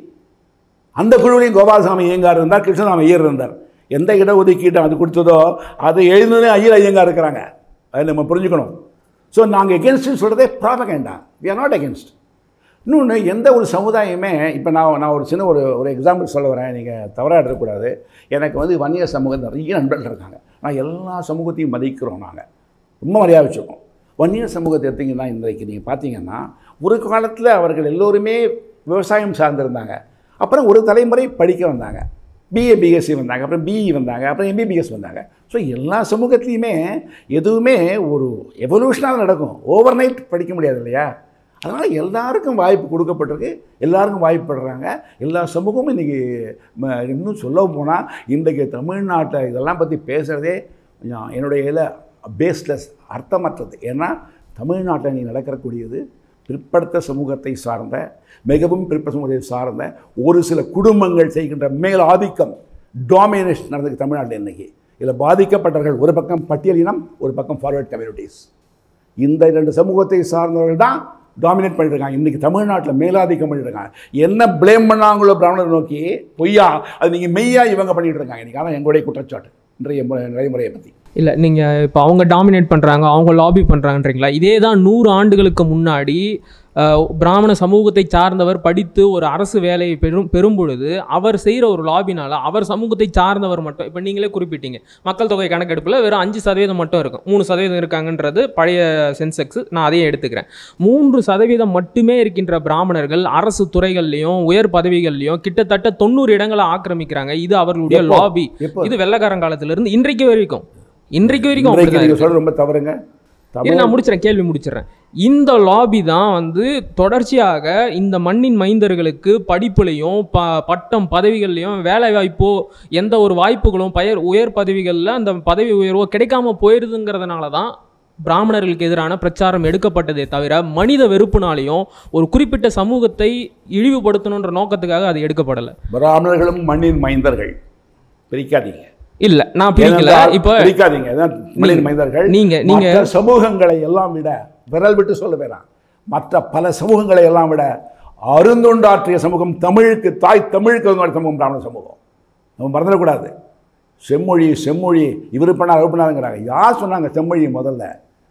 அந்த குழுவிலையும் கோபாலசாமி ஐயங்கார் இருந்தார் கிருஷ்ணசாமி ஐயர் இருந்தார் எந்த இடஒதுக்கீட்டு அது கொடுத்ததோ அதை எழுதுனதே ஐயர் ஐயங்கார் இருக்கிறாங்க அதை நம்ம புரிஞ்சுக்கணும் ஸோ நாங்கள் எகென்ஸ்ட்னு சொல்கிறதே propaganda we are not against இன்னொன்று எந்த ஒரு சமுதாயமே இப்போ நான் நான் ஒரு சின்ன ஒரு ஒரு எக்ஸாம்பிள் சொல்ல வரேன் நீங்கள் தவறாக எடுக்கக்கூடாது எனக்கு வந்து வன்னிய சமூகம் நிறைய நண்பர்கள் இருக்காங்க நான் எல்லா சமூகத்தையும் மதிக்கிறோம் நாங்கள் ரொம்ப மரியாதை வச்சுருக்கோம் வன்னிய சமூகத்தை எடுத்தீங்கன்னா இன்றைக்கு நீங்கள் பார்த்தீங்கன்னா ஒரு காலத்தில் அவர்கள் எல்லோருமே விவசாயம் சார்ந்திருந்தாங்க அப்புறம் ஒரு தலைமுறை படிக்க வந்தாங்க பிஏ பிஎஸ்சி வந்தாங்க அப்புறம் பிஇ வந்தாங்க அப்புறம் எம்பிபிஎஸ் வந்தாங்க ஸோ எல்லா சமூகத்துலேயுமே எதுவுமே ஒரு எவல்யூஷனாக நடக்கும் ஓவர் நைட் படிக்க முடியாது இல்லையா அதனால் எல்லாருக்கும் வாய்ப்பு கொடுக்கப்பட்டிருக்கு எல்லாருக்கும் வாய்ப்பு படுறாங்க எல்லா சமூகமும் இன்றைக்கி இன்னும் சொல்ல போனால் இன்றைக்கு தமிழ்நாட்டை இதெல்லாம் பற்றி பேசுகிறதே கொஞ்சம் என்னுடைய இதில் பேஸ்லெஸ் அர்த்தமற்றது ஏன்னா தமிழ்நாட்டில் நீ நடக்கக்கூடியது பிற்படுத்த சமூகத்தை சார்ந்த மிகவும் பிற்படுத்த சமூகத்தை சார்ந்த ஒரு சில குடும்பங்கள் செய்கின்ற மேல் ஆதிக்கம் டாமினேஷன் நடந்தது தமிழ்நாட்டில் இன்னைக்கு இதில் பாதிக்கப்பட்டவர்கள் ஒரு பக்கம் பட்டியலினம் ஒரு பக்கம் ஃபார்வர்ட் கம்யூனிட்டிஸ் இந்த இரண்டு சமூகத்தை சார்ந்தவர்கள் தான் டாமினேட் பண்ணிட்டு இருக்காங்க இன்றைக்கி தமிழ்நாட்டில் மேலாதிக்கம் பண்ணிட்டு இருக்காங்க என்ன ப்ளேம் பண்ணாங்களோ பிராமணர் நோக்கி பொய்யா அது நீங்கள் மெய்யா இவங்க பண்ணிட்டு இருக்காங்க இன்றைக்கி அதான் எங்களுடைய குற்றச்சாட்டு இன்றைய மு- நடைமுறையை பற்றி இல்லை நீங்கள் இப்போ அவங்க டாமினேட் பண்ணுறாங்க அவங்க லாபி பண்ணுறாங்கன்றீங்களா இதே தான் நூறு ஆண்டுகளுக்கு முன்னாடி அஹ், பிராமண சமூகத்தை சார்ந்தவர் படித்து ஒரு அரசு வேலையை பெறும் பெறும் பொழுது அவர் செய்கிற ஒரு லாபினால அவர் சமூகத்தை சார்ந்தவர் மட்டும் இப்போ நீங்களே குறிப்பிட்டீங்க மக்கள் தொகை கணக்கெடுப்பில் வெறும் அஞ்சு சதவீதம் மட்டும் இருக்கும் மூணு சதவீதம் இருக்காங்கன்றது பழைய சென்செக்ஸ் நான் அதையும் எடுத்துக்கிறேன் மூன்று சதவீதம் மட்டுமே இருக்கின்ற பிராமணர்கள் அரசு துறைகள்லையும் உயர் பதவிகள்லையும் கிட்டத்தட்ட தொண்ணூறு இடங்களை ஆக்கிரமிக்கிறாங்க இது அவர்களுடைய எப்போ? லாபி எப்போ இது வெள்ளக்காரங்காலத்துல இருந்து இன்றைக்கு வரைக்கும் இன்றைக்கு வரைக்கும் இன்றைக்கு அப்படிதான் நீங்கள் இருக்கு. சொல்கிறது ரொம்ப தவறுங்க இரு, தமிழ் நான் முடிச்சிடறேன் கேள்வி முடிச்சிடறேன் இந்த லாபி தான் வந்து தொடர்ச்சியாக இந்த மண்ணின் மைந்தர்களுக்கு படிப்புலையும் ப பட்டம் பதவிகள்லையும் வேலை வாய்ப்போ எந்த ஒரு வாய்ப்புகளும் பயர் உயர் பதவிகளில் அந்த பதவி உயர்வோ கிடைக்காம போயிருதுங்கிறதுனால தான் பிராமணர்களுக்கு எதிரான பிரச்சாரம் எடுக்கப்பட்டதே தவிர மனித வெறுப்புனாலையும் ஒரு குறிப்பிட்ட சமூகத்தை இழிவுபடுத்தணுன்ற நோக்கத்துக்காக அது எடுக்கப்படலை பிராமணர்களும் மண்ணின் மைந்தர்கள் பிரிக்காதீங்க இல்ல நான் பிரிக்கல ஏனென்றால் இப்போ பிரிக்காதீங்க அதான் மண்ணின் நீங்க- மைந்தர்கள் நீங்க- நீங்க- மற்ற சமூகங்களை எல்லாம் விட விரல் விட்டு சொல்ல வேணாம் மற்ற பல சமூகங்களை எல்லாம் விட அருந்தொண்டாற்றிய சமூகம் தமிழுக்கு தாய் தமிழுக்கு அருந்தொண்டாற்றிய சமூகம் பிராமண சமூகம் நம்ம மறந்துடக்கூடாது செம்மொழி செம்மொழி இவர் பண்ணார் அவர் பண்ணாருங்கிறாங்க யார் சொன்னாங்க செம்மொழி முதல்ல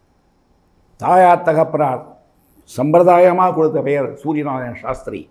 தாயார் தகப்பனார் சம்பிரதாயமாக கொடுத்த பெயர் சூரியநாராயண சாஸ்திரி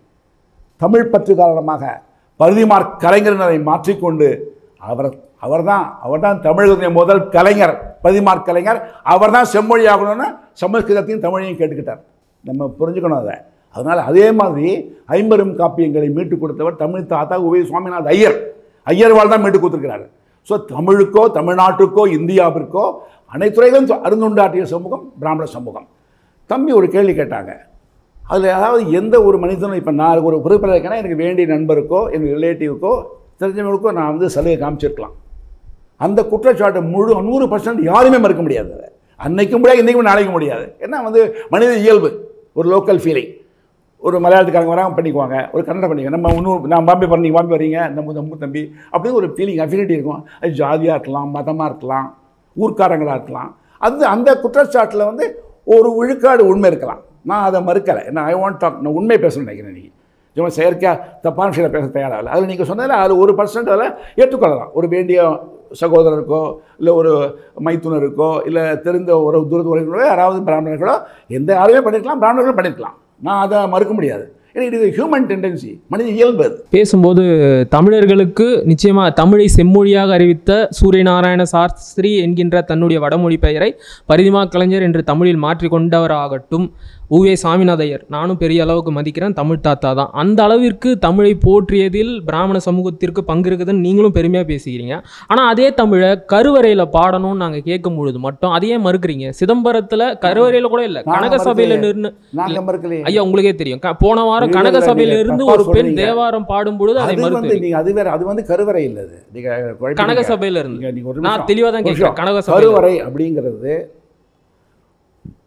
தமிழ் பற்று காரணமாக பரிதிமார் கலைஞர் அதை மாற்றிக்கொண்டு அவர் அவர்தான் அவர்தான் தமிழகத்தின் முதல் கலைஞர் பதிமார் கலைஞர் அவர்தான் செம்மொழி ஆகணும்னு சமஸ்கிருதத்தையும் தமிழையும் கேட்டுக்கிட்டார் நம்ம புரிஞ்சுக்கணும் அதை அதனால் அதே மாதிரி ஐம்பெரும் காப்பியங்களை மீட்டு கொடுத்தவர் தமிழ் தாத்தா உவே சுவாமிநாத ஐயர் ஐயர்வாள் தான் மீட்டு கொடுத்துருக்கிறாரு ஸோ தமிழுக்கோ தமிழ்நாட்டுக்கோ இந்தியாவிற்கோ அனைத்துறையிலும் அருந்துண்டாற்றிய சமூகம் பிராமண சமூகம் தம்பி ஒரு கேள்வி கேட்டாங்க அதில் அதாவது எந்த ஒரு மனிதனும் இப்போ நான் ஒரு உறுப்பினர் இருக்கேன்னா எனக்கு வேண்டிய நண்பருக்கோ எனக்கு ரிலேட்டிவ்க்கோ தெரிஞ்சவங்களுக்கோ நான் வந்து சலுகை காமிச்சிருக்கலாம் அந்த குற்றச்சாட்டு முழு நூறு பர்சன்ட் யாருமே மறுக்க முடியாது அதை. அன்னைக்கும் முடியாது இன்றைக்கும் நாளைக்கும் முடியாது ஏன்னா வந்து மனித இயல்பு ஒரு லோக்கல் ஃபீலிங் ஒரு மலையாளத்துக்காரங்க வராங்க பண்ணிக்குவாங்க ஒரு கன்னடம் பண்ணிக்குவாங்க நம்ம இன்னும் நான் பாம்பே பண்ணி பாம்பே வரீங்க நம்ம தம்பு தம்பி அப்படின்னு ஒரு ஃபீலிங் அஃபினிட்டி இருக்கும் அது ஜாதியாக இருக்கலாம் மதமாக இருக்கலாம் ஊர்க்காரங்களாக இருக்கலாம் அது அந்த குற்றச்சாட்டில் வந்து ஒரு விழுக்காடு உண்மை இருக்கலாம் நான் அதை மறுக்கலை நான் ஐ வாண்ட் டாக் நான் உண்மை பேசணும்னு நினைக்கிறேன் இன்றைக்கி சும்மா செயற்கையாக தப்பான விஷயம் பேச தயாராகல அதில் நீங்கள் சொன்னதில் அது ஒரு பர்சன்ட் அதில் ஏற்றுக்கொள்ளலாம் ஒரு வேண்டிய சகோதரருக்கோ இல்லை ஒரு மைத்துனருக்கோ இல்லை தெரிந்த ஒரு தூரத்து உறவினர்களோ யாராவது பிராமணர்களோ எந்த யாருமே பண்ணிருக்கலாம் பிராமணர்களும் பண்ணிருக்கலாம் நான் அதை மறுக்க முடியாது ஏன்னா இது ஹியூமன் டெண்டன்சி மனித இயல்பு அது பேசும்போது தமிழர்களுக்கு நிச்சயமா தமிழை செம்மொழியாக அறிவித்த சூரியநாராயண சாஸ்திரி என்கின்ற தன்னுடைய வடமொழி பெயரை பரிதிமா கலைஞர் என்று தமிழில் மாற்றிக்கொண்டவராகட்டும் ஊவே சாமிநாதையர் நானும் பெரிய அளவுக்கு மதிக்கிறேன் தமிழ் தாத்தா தான் அந்த அளவிற்கு தமிழை போற்றியதில் பிராமண சமூகத்திற்கு பங்கு இருக்குதுன்னு நீங்களும் பெருமையாக பேசிக்கிறீங்க ஆனால் அதே தமிழை கருவறையில் பாடணும்னு நாங்கள் கேட்கும் பொழுது மட்டும் அதையே மறுக்கிறீங்க சிதம்பரத்தில் கருவறையில் கூட இல்லை நான் கனக சபையில் மறுக்கலையே. நின்று நாங்கள் மறுக்கலையே ஐயா உங்களுக்கே தெரியும் க- போன வாரம் இல்ல, கனக இல்ல, சபையில நீங்க இருந்து தப்பா ஒரு பெண் சொல்றீங்க. தேவாரம் பாடும் பொழுது அதை அது வந்து மறுக்கிறீங்க நீங்க அது வேற அது வந்து கருவறை இல்லை அது நீங்க குழப்பிட்டீங்க. கனக சபையில இருந்து நீங்க- நீங்க ஒரு நான் நிமிஷம், தெளிவா தான் ஒரு கேட்கிறேன் நிமிஷம். கனக சபையில கருவறை அப்படிங்கிறது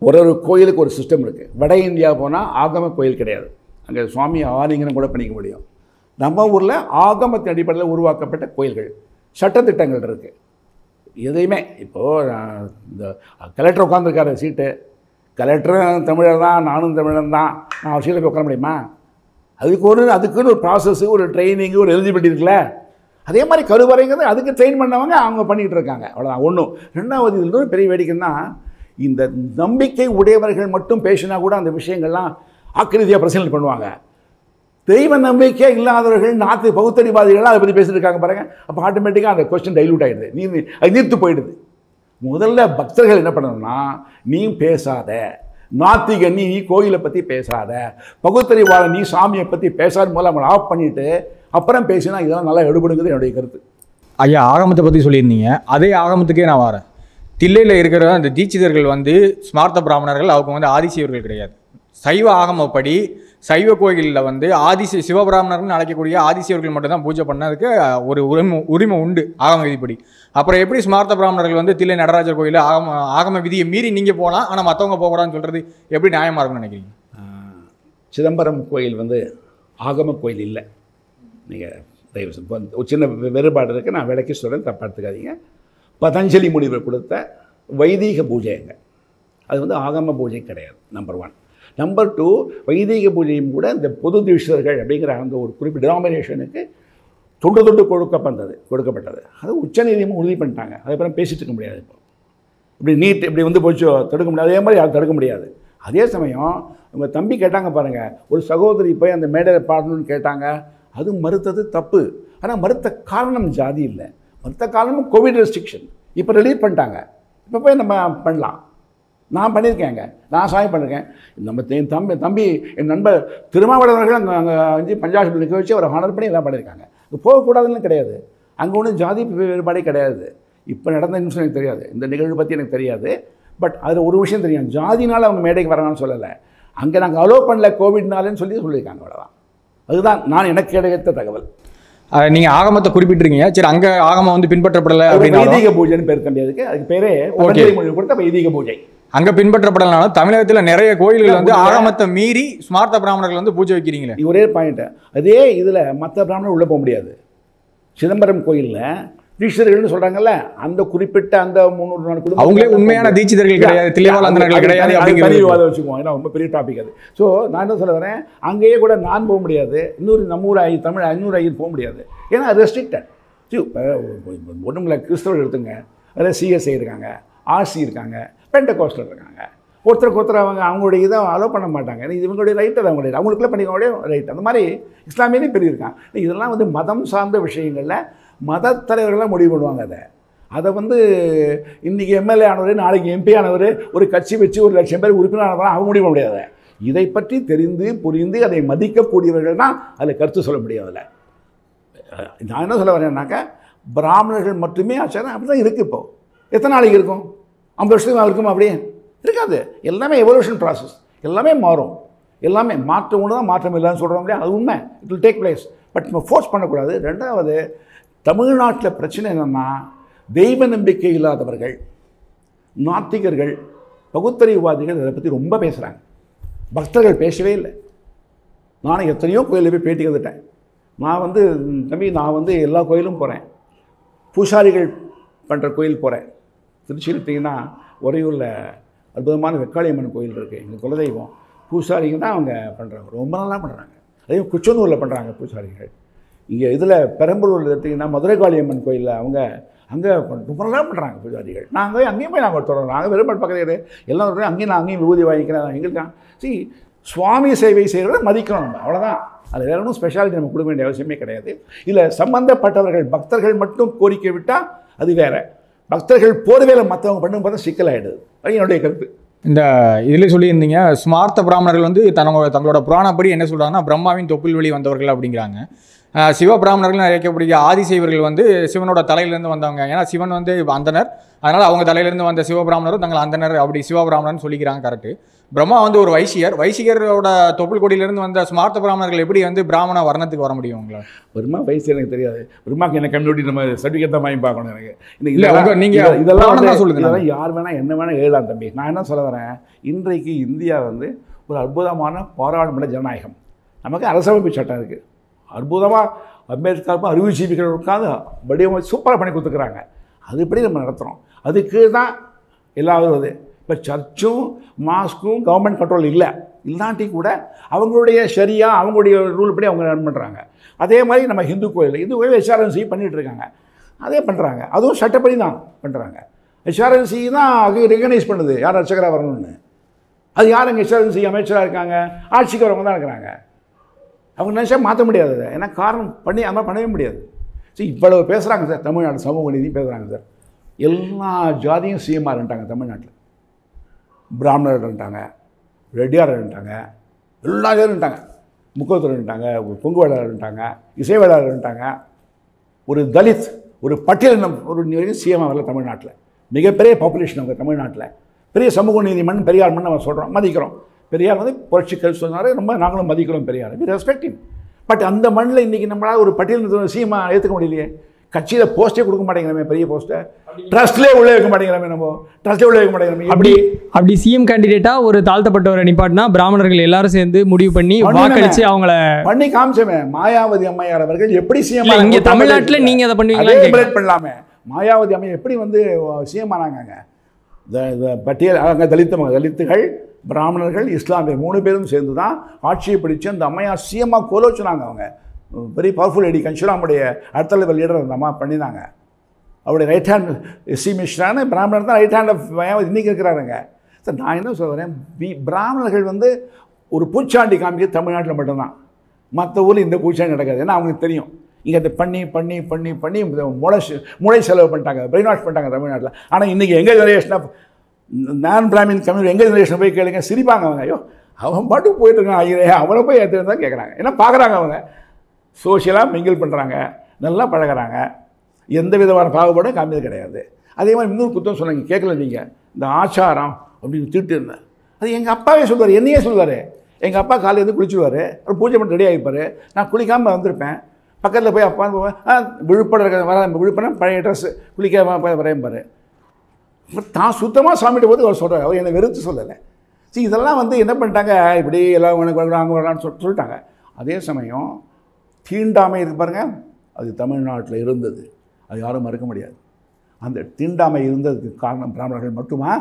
ஒரு ஒரு கோயிலுக்கு ஒரு சிஸ்டம் இருக்குது வட இந்தியா போனால் ஆகம கோயில் கிடையாது அங்கே சுவாமி ஆலிங்கனம் கூட பண்ணிக்க முடியும் நம்ம ஊரில் ஆகமத்தின் அடிப்படையில் உருவாக்கப்பட்ட கோயில்கள் சட்டத்திட்டங்கள் இருக்குது எதையுமே இப்போது இந்த கலெக்டர் உட்காந்துருக்காரு சீட்டு கலெக்டரும் தமிழர் தான் நானும் தமிழன் தான் நான் அவர் சீட்டில் போய் உட்கார முடியுமா அதுக்கு ஒரு அதுக்குன்னு ஒரு ப்ராசஸ் ஒரு ட்ரைனிங்கு ஒரு எலிஜிபிலிட்டி இருக்குல்ல அதே மாதிரி கருவறைங்கிறது அதுக்கு ட்ரெயின் பண்ணவங்க அவங்க பண்ணிகிட்டு இருக்காங்க அவ்வளோதான் ஒன்றும் ரெண்டாவது இதில் இன்னொரு பெரிய வேடிக்கைன்னா இந்த நம்பிக்கை உடையவர்கள் மட்டும் பேசினா கூட அந்த விஷயங்கள்லாம் ஆக்கிரதியாக பிரச்சனை பண்ணுவாங்க தெய்வ நம்பிக்கை இல்லாதவர்கள் நாத்து பகுத்தறிவாதிகள் அதை பற்றி பேசிட்டு இருக்காங்க பாருங்க அப்போ ஆட்டோமேட்டிக்காக அந்த கொஸ்டின் டைலூட் ஆகிடுது நீ அது நீர்த்து போயிடுது முதல்ல பக்தர்கள் என்ன பண்ணணும்னா நீ பேசாத நாத்திக நீ கோயிலை பற்றி பேசாத பகுத்தறிவாத நீ சாமியை பற்றி பேசாத முதல்ல அவங்களை ஆஃப் பண்ணிவிட்டு அப்புறம் பேசினா இதெல்லாம் நல்லா எடுபடுங்கிறது என்னுடைய கருத்து ஐயா ஆகமத்தை பற்றி சொல்லியிருந்தீங்க அதே ஆகமத்துக்கே நான் வரேன் தில்லையில் இருக்கிற அந்த தீட்சிதர்கள் வந்து ஸ்மார்த்த பிராமணர்கள் அவங்க வந்து ஆதிசியவர்கள் கிடையாது சைவ ஆகமப்படி சைவ கோயிலில் வந்து ஆதிசி சிவபிராமணர்னு அழைக்கக்கூடிய ஆதிசியவர்கள் மட்டும்தான் பூஜை பண்ணதுக்கு ஒரு உரிமை உரிமை உண்டு ஆகம விதிப்படி அப்புறம் எப்படி ஸ்மார்த்த பிராமணர்கள் வந்து தில்லை நடராஜர் கோயில் ஆகம ஆகம விதியை மீறி நீங்கள் போகலாம் ஆனால் மற்றவங்க போகக்கூடாதுன்னு சொல்கிறது எப்படி நியாயமாக இருக்கும்னு நினைக்கிறீங்க ஆஹ், சிதம்பரம் கோயில் வந்து ஆகம கோயில் இல்லை நீங்கள் தயவு செஞ்சு இப்ப ஒரு சின்ன வே- வேறுபாடு இருக்குது நான் விளக்கி சொல்கிறேன் தப்பா எடுத்துக்காதீங்க பதஞ்சலி முனிவர் கொடுத்த வைதீக பூஜைங்க அது வந்து ஆகம பூஜை கிடையாது நம்பர் ஒன் நம்பர் டூ வைதீக பூஜையும் கூட இந்த பொது தீட்சிதர்கள் அப்படிங்கிற அந்த ஒரு குறிப்பிட்ட டினாமினேஷனுக்கு தொண்டு தொண்டு கொடுக்கப்பட்டது கொடுக்கப்பட்டது அது உச்சநீதிமன்றம் உறுதி பண்ணிட்டாங்க அதுக்கப்புறம் பேசிட்டு இருக்க முடியாது இப்போ இப்படி நீட் இப்படி வந்து போச்சு தடுக்க முடியாது அதே மாதிரி யாரும் தடுக்க முடியாது அதே சமயம் உங்கள் தம்பி கேட்டாங்க பாருங்கள் ஒரு சகோதரி போய் அந்த மேடையில் பாடணும்னு கேட்டாங்க அது மறுத்தது தப்பு ஆனால் மறுத்த காரணம் ஜாதி இல்லை மறுத்த காரணம் கோவிட் ரெஸ்ட்ரிக்ஷன் இப்போ ரிலீவ் பண்ணிட்டாங்க இப்போ போய் நம்ம பண்ணலாம் நான் பண்ணியிருக்கேங்க நான் சாமி பண்ணியிருக்கேன் நம்ம என் தம்பி தம்பி என் நண்பர் திருமாவளவர்கள் அங்கே அங்கே வந்து பஞ்சாப் நிற்க வச்சு அவரை ஹானர் பண்ணி எல்லாம் பண்ணியிருக்காங்க அங்கே போகக்கூடாதுன்னு கிடையாது அங்கே ஒன்றும் ஜாதி வேறுபாடே கிடையாது இப்போ நடந்த நிமிஷம் எனக்கு தெரியாது இந்த நிகழ்வு பற்றி எனக்கு தெரியாது பட் அதில் ஒரு விஷயம் தெரியும் ஜாதினால அவங்க மேடைக்கு வராங்கன்னு சொல்லலை அங்கே நாங்கள் அலோவ் பண்ணல கோவிட்னாலன்னு சொல்லி சொல்லியிருக்காங்க அவ்வளோதான் அதுதான் நான் எனக்கு கிடைத்த தகவல் நீங்கள் ஆகமத்தை குறிப்பிட்டிருக்கீங்க சரி அங்கே ஆகமம் வந்து பின்பற்றப்படலை ஒரு அப்படின்னா வைதீக பூஜைன்னு பேர் தம்பி அதுக்கு அதுக்கு பேரே பதஞ்சலி மொழி கொடுத்த வைதீக பூஜை அங்க பின்பற்றப்படலனாலும் தமிழகத்தில் நிறைய கோயில்கள் வந்து ஆகமத்தை மீறி ஸ்மார்த்த பிராமணர்கள் வந்து பூஜை வைக்கிறீங்களே இது ஒரே பாயிண்ட்டு அதே இதில் மற்ற பிராமணர் உள்ளே போக முடியாது சிதம்பரம் கோயிலில் தீட்சிதர்கள்னு சொல்கிறாங்கல்ல அந்த குறிப்பிட்ட அந்த முந்நூறு நாலு குடும்பம் அவங்களே உண்மையான தீட்சிதர்கள் கிடையாது தில்லைவாழந்தனர்கள் கிடையாது அப்படிங்கிறது விவாதம் வச்சுக்குவோம் ஏன்னா ரொம்ப பெரிய டாபிக் அது ஸோ நான் என்ன சொல்ல வரேன் அங்கேயே கூட நான் போக முடியாது இன்னொரு நம்ம ஊர் ஐ தமிழ் ஐநூறு ஐயர் போக முடியாது ஏன்னா ரெஸ்ட்ரிக்டட் ஒன்றும் இல்லை கிறிஸ்தவர்கள் எடுத்துங்க அதில் சிஎஸ்ஐ இருக்காங்க ஆர்சி இருக்காங்க பெண்டகோஸ்டல் இருக்காங்க ஒருத்தருக்கு ஒருத்தர் அவங்க அவங்களுடைய இதை அலோவ் பண்ண மாட்டாங்க ஏன்னா இது இவங்களுடைய ரைட் அது அவங்களுடைய அவங்களுக்குள்ள பண்ணிக்கக்கூடிய ரைட் அந்த மாதிரி இஸ்லாமியனே பெரிய இருக்காங்க இதெல்லாம் வந்து மதம் சார்ந்த விஷயங்களில் மத தலைவர்கள்லாம் முடிவு பண்ணுவாங்க அதை அதை வந்து இன்றைக்கி எம்எல்ஏ ஆனவர் நாளைக்கு எம்பி ஆனவர் ஒரு கட்சி வச்சு ஒரு லட்சம் பேர் உறுப்பினர் ஆனவராக அவங்க முடிவு பண்ண முடியாது இதை பற்றி தெரிந்து புரிந்து அதை மதிக்கக்கூடியவர்கள் தான் அதில் கருத்து சொல்ல முடியும் அதில் நான் என்ன சொல்ல வரேன்னாக்கா பிராமணர்கள் மட்டுமே ஆச்சாரம் அப்படி தான் இருக்குது இப்போ எத்தனை நாளைக்கு இருக்கும் ஐம்பது வருஷத்துக்கு இருக்குமா அப்படியே இருக்காது எல்லாமே எவல்யூஷன் ப்ராசஸ் எல்லாமே மாறும் எல்லாமே மாற்றம் ஒன்று தான் மாற்றம் இல்லைன்னு சொல்கிறோம் இல்லையா அது உண்மை it will take place but நம்ம ஃபோர்ஸ் பண்ணக்கூடாது ரெண்டாவது தமிழ்நாட்டில் பிரச்சனை என்னென்னா தெய்வ நம்பிக்கை இல்லாதவர்கள் நாத்திகர்கள் பகுத்தறிவுவாதிகள் இதை பற்றி ரொம்ப பேசுகிறாங்க பக்தர்கள் பேசவே இல்லை நானும் எத்தனையோ கோயிலில் போய் பேட்டி வந்துட்டேன் நான் வந்து தம்பி நான் வந்து எல்லா கோயிலும் போகிறேன் பூசாரிகள் பண்ணுற கோயில் போகிறேன் திருச்சியில் எடுத்திங்கன்னா உறையூரில் அற்புதமான வெக்காளியம்மன் கோயில் இருக்குது எங்கள் குலதெய்வம் பூசாரிங்க தான் அவங்க பண்ணுறாங்க ரொம்ப நல்லா பண்ணுறாங்க அதே குச்சனூரில் பண்ணுறாங்க பூசாரிகள் இங்கே இதில் பெரம்பலூரில் எடுத்திங்கன்னா மதுரை காளியம்மன் கோயிலில் அவங்க அங்கே ரொம்ப நல்லா பண்ணுறாங்க பூஜாரிகள் நாங்கள் அங்கேயும் போய் நாங்கள் தொடரோம் நாங்கள் வெறும் பக்கத்தில் எல்லாம் சொல்கிறேன் அங்கேயும் நான் அங்கேயும் விபூதி வாங்கிக்கிறேன் எங்களுக்கு சி சுவாமி சேவை செய்கிறத மதிக்கணும் நம்ம அவ்வளோதான் அது வேற ஒன்றும் ஸ்பெஷாலிட்டி நம்ம கொடுக்க வேண்டிய அவசியமே கிடையாது இதில் சம்பந்தப்பட்டவர்கள் பக்தர்கள் மட்டும் கோரிக்கை விட்டால் அது வேற பக்தர்கள் போர்வேல மற்றவங்க பண்ணும் பார்த்தா சிக்கலாயிடுது அது என்னுடைய கருத்து இந்த இதில் சொல்லியிருந்தீங்க ஸ்மார்த்த பிராமணர்கள் வந்து தங்களோட தங்களோட புராணப்படி என்ன சொல்கிறாங்கன்னா பிரம்மாவின் தொப்புள் வழி வந்தவர்கள் அப்படிங்கிறாங்க ஆஹ் சிவ பிராமணர்கள் அழைக்கக்கூடிய ஆதிசைவர்கள் வந்து சிவனோட தலையிலேருந்து வந்தவங்க ஏன்னா சிவன் வந்து அந்தனர் அதனால் அவங்க தலையிலேருந்து வந்த சிவபிராமணரும் தங்கள் அந்தனர் அப்படி சிவபிராமணர்னு சொல்லிக்கிறாங்க கரெக்டு பிரம்மா வந்து ஒரு வைசியர் வைசியரோட தொப்புள் கொடியிலிருந்து வந்த ஸ்மார்த்த பிராமணர்கள் எப்படி வந்து பிராமண வர்ணத்துக்கு வர முடியும் உங்களா பிரம்மா வயசு எனக்கு தெரியாது பிரம்மாக்கு என்ன கம்யூனிட்டி நம்ம சர்டிஃபிகேட் தான் வாங்கி பார்க்கணும் எனக்கு இன்னைக்கு இல்ல, இதெல்லாம் உங்க- நீங்க இதெல்லாம் இதெல்லாம் புராணம் தான் வந்து- சொல்லுங்க இதெல்லாம் யார் வேணா என்ன வேணா எழுதலாம் தம்பி நான் என்ன சொல்ல வரேன் இன்றைக்கு இந்தியா வந்து ஒரு அற்புதமான பாராளுமன்ற ஜனநாயகம் நமக்கு அரசமைப்பு சட்டம் இருக்குது அற்புதமாக அம்பேத்கருக்கும் அறிவுஜீவிகள் உட்காந்து வடிவமைச்சு சூப்பராக பண்ணி கொடுத்துக்கிறாங்க அதுபடி நம்ம நடத்துகிறோம் அதுக்கு தான் எல்லாரும் வருது இப்போ சர்ச்சும் மாஸ்க்கும் கவர்மெண்ட் கண்ட்ரோல் இல்லை இல்லாட்டி கூட அவங்களுடைய சரியா அவங்களுடைய ரூல் படி அவங்க ரன் பண்ணுறாங்க அதே மாதிரி நம்ம ஹிந்து கோயில் இந்து கோயில் ஹெச்ஆர்என்சி பண்ணிகிட்டு இருக்காங்க அதே பண்ணுறாங்க அதுவும் சட்டப்படி தான் பண்ணுறாங்க ஹெச்ஆர்என்சி தான் அது ரெகனைஸ் பண்ணுது யார் அர்ச்சகராக வரணும்னு அது யார் அங்கே ஹெச்ஆர்என்சி அமைச்சராக இருக்காங்க ஆட்சிக்கு வரவங்க தான் இருக்கிறாங்க அவங்க நினச்சா மாற்ற முடியாது அதை ஏன்னா காரணம் பண்ணி அந்த மாதிரி பண்ணவே முடியாது சரி இவ்வளவு பேசுகிறாங்க சார் தமிழ்நாடு சமூக நீதி பேசுகிறாங்க சார் எல்லா ஜாதியும் சிஎம்ஆர் இருந்துட்டாங்க தமிழ்நாட்டில் பிராமணர் இருந்துட்டாங்க ரெட்டியார் இருந்துட்டாங்க எல்லா பேரும் இருந்துட்டாங்க முக்கோத்தர் இருந்துட்டாங்க பொங்கு வேளாளர் இருந்துட்டாங்க இசை வேளாளர் இருந்துட்டாங்க ஒரு தலித் ஒரு பட்டியலினம் ஒரு இன்னி வரைக்கும் சிஎம் வரல தமிழ்நாட்டில் மிகப்பெரிய பாப்புலேஷன் அவங்க தமிழ்நாட்டில் பெரிய சமூக நீதி மண் பெரியார் மண் நம்ம சொல்கிறோம் மதிக்கிறோம் பெரியார் வந்து புரட்சிக்கல் சொன்னார் ரொம்ப நாங்களும் மதிக்கிறோம் பெரியார் வி ரெஸ்பெக்ட் பட் அந்த மண்ணில் இன்றைக்கி நம்மளால் ஒரு பட்டியல் சிஎம் ஏற்றுக்க முடியலையே கட்சியில் போஸ்ட்டே கொடுக்க மாட்டேங்கிறமே பெரிய போஸ்ட்டை ட்ரஸ்ட்லேயே உள்ளே வைக்க மாட்டேங்கிறமே நம்ம ட்ரஸ்ட்லேயே உள்ளே வைக்க மாட்டேங்கிறமே அப்படி எப்படி அப்படி சிஎம் கேண்டிடேட்டா ஒரு தாழ்த்தப்பட்டவரை நிப்பாட்டினா பிராமணர்கள் எல்லாரும் சேர்ந்து முடிவு பண்ணி பண்ணுங்க. வாக்களிச்சு அவங்கள பண்ணி காமிச்சமே மாயாவதி அம்மையார் அவர்கள் எப்படி சிஎம் இல்ல, இங்க தமிழ்நாட்டுல நீங்க அதை பண்ணுவீங்களான்னு அதே கேக்குறேன். எமுலேட் பண்ணலாமே மாயாவதி அம்மையார் எப்படி வந்து சிஎம் ஆனாங்க இந்த இந்த பட்டியல் அங்கே தலித்த ம- தலித்துகள் பிராமணர்கள் இஸ்லாமியர் மூணு பேரும் சேர்ந்து தான் ஆட்சியை பிடிச்சு அந்த அம்மையார் சிஎம்மாக கோலோச்சுனாங்க அவங்க வெரி பவர்ஃபுல் லேடி கன்ஷுராமுடைய அடுத்த லெவல் லீடர் அந்த அம்மா பண்ணினாங்க அவருடைய ரைட் ஹேண்ட் எஸ்சி மிஸ்ரான பிராமணர் தான் ரைட் ஹேண்ட் ஆஃப் மாயாவதி இன்றைக்கி இருக்கிறாருங்க சார் நான் என்ன சொல்கிறேன் பி பிராமணர்கள் வந்து ஒரு பூச்சாண்டி காமிக்க தமிழ்நாட்டில் மட்டும்தான் மற்ற ஊரில் இந்த பூச்சாண்டி நடக்காது ஏன்னா அவங்களுக்கு தெரியும் இங்கே அதை பண்ணி பண்ணி பண்ணி பண்ணி இந்த மூளை செ- மூளை செலவு பண்ணிட்டாங்க பிரெயின் வாஷ் பண்ணிட்டாங்க தமிழ்நாட்டில் ஆனால் இன்றைக்கி எங்கள் ஜெனரேஷன் ஆஃப் நான் பிராமின் கம்யூனிட்டி எங்கள் ஜெனரேஷன் போய் கேளுங்க சிரிப்பாங்க அவங்க ஐயோ அவன் பாட்டுக்கு போயிட்டு இருக்கான் ஐயரே அவனை போய் ஏற்றுன்னு தான் கேட்குறாங்க ஏன்னா பார்க்குறாங்க அவங்க சோஷியலாக மிங்கிள் பண்ணுறாங்க நல்லா பழகுறாங்க எந்த விதமான பாகுபாடும் காமியது கிடையாது அதே மாதிரி இன்னொரு குத்தம் சொன்னாங்க கேட்கல நீங்கள் இந்த ஆச்சாரம் அப்படின்னு திட்டு இருந்தேன் அது எங்கள் அப்பாவே சொல்லுவார் என்னையே சொல்லுவார் எங்கள் அப்பா காலையில இருந்து குளிச்சுடுவார் அப்புறம் பூஜை பண்ணி ரெடி ஆகிப்பார் நான் குளிக்காமல் வந்திருப்பேன் பக்கத்தில் போய் அப்பா போவேன் ஆ விழுப்புரம் இருக்க வர விழுப்புரம் பழைய ட்ரெஸ் குளிக்காம வரையம்பார் தான் சுத்தமாக சாமிகிட்ட போது அவர் சொல்கிறார் அவர் என்னை வெறுத்து சொல்லலை சரி இதெல்லாம் வந்து என்ன பண்ணிட்டாங்க இப்படி எல்லாம் உனக்கு வரலாம் அங்கே வரலாம்னு சொல் சொல்லிட்டாங்க அதே சமயம் தீண்டாமை இருக்கு பாருங்க அது தமிழ்நாட்டில் இருந்தது அது யாரும் மறுக்க முடியாது அந்த தீண்டாமை இருந்ததுக்கு காரணம் பிராமணர்கள் மட்டுமா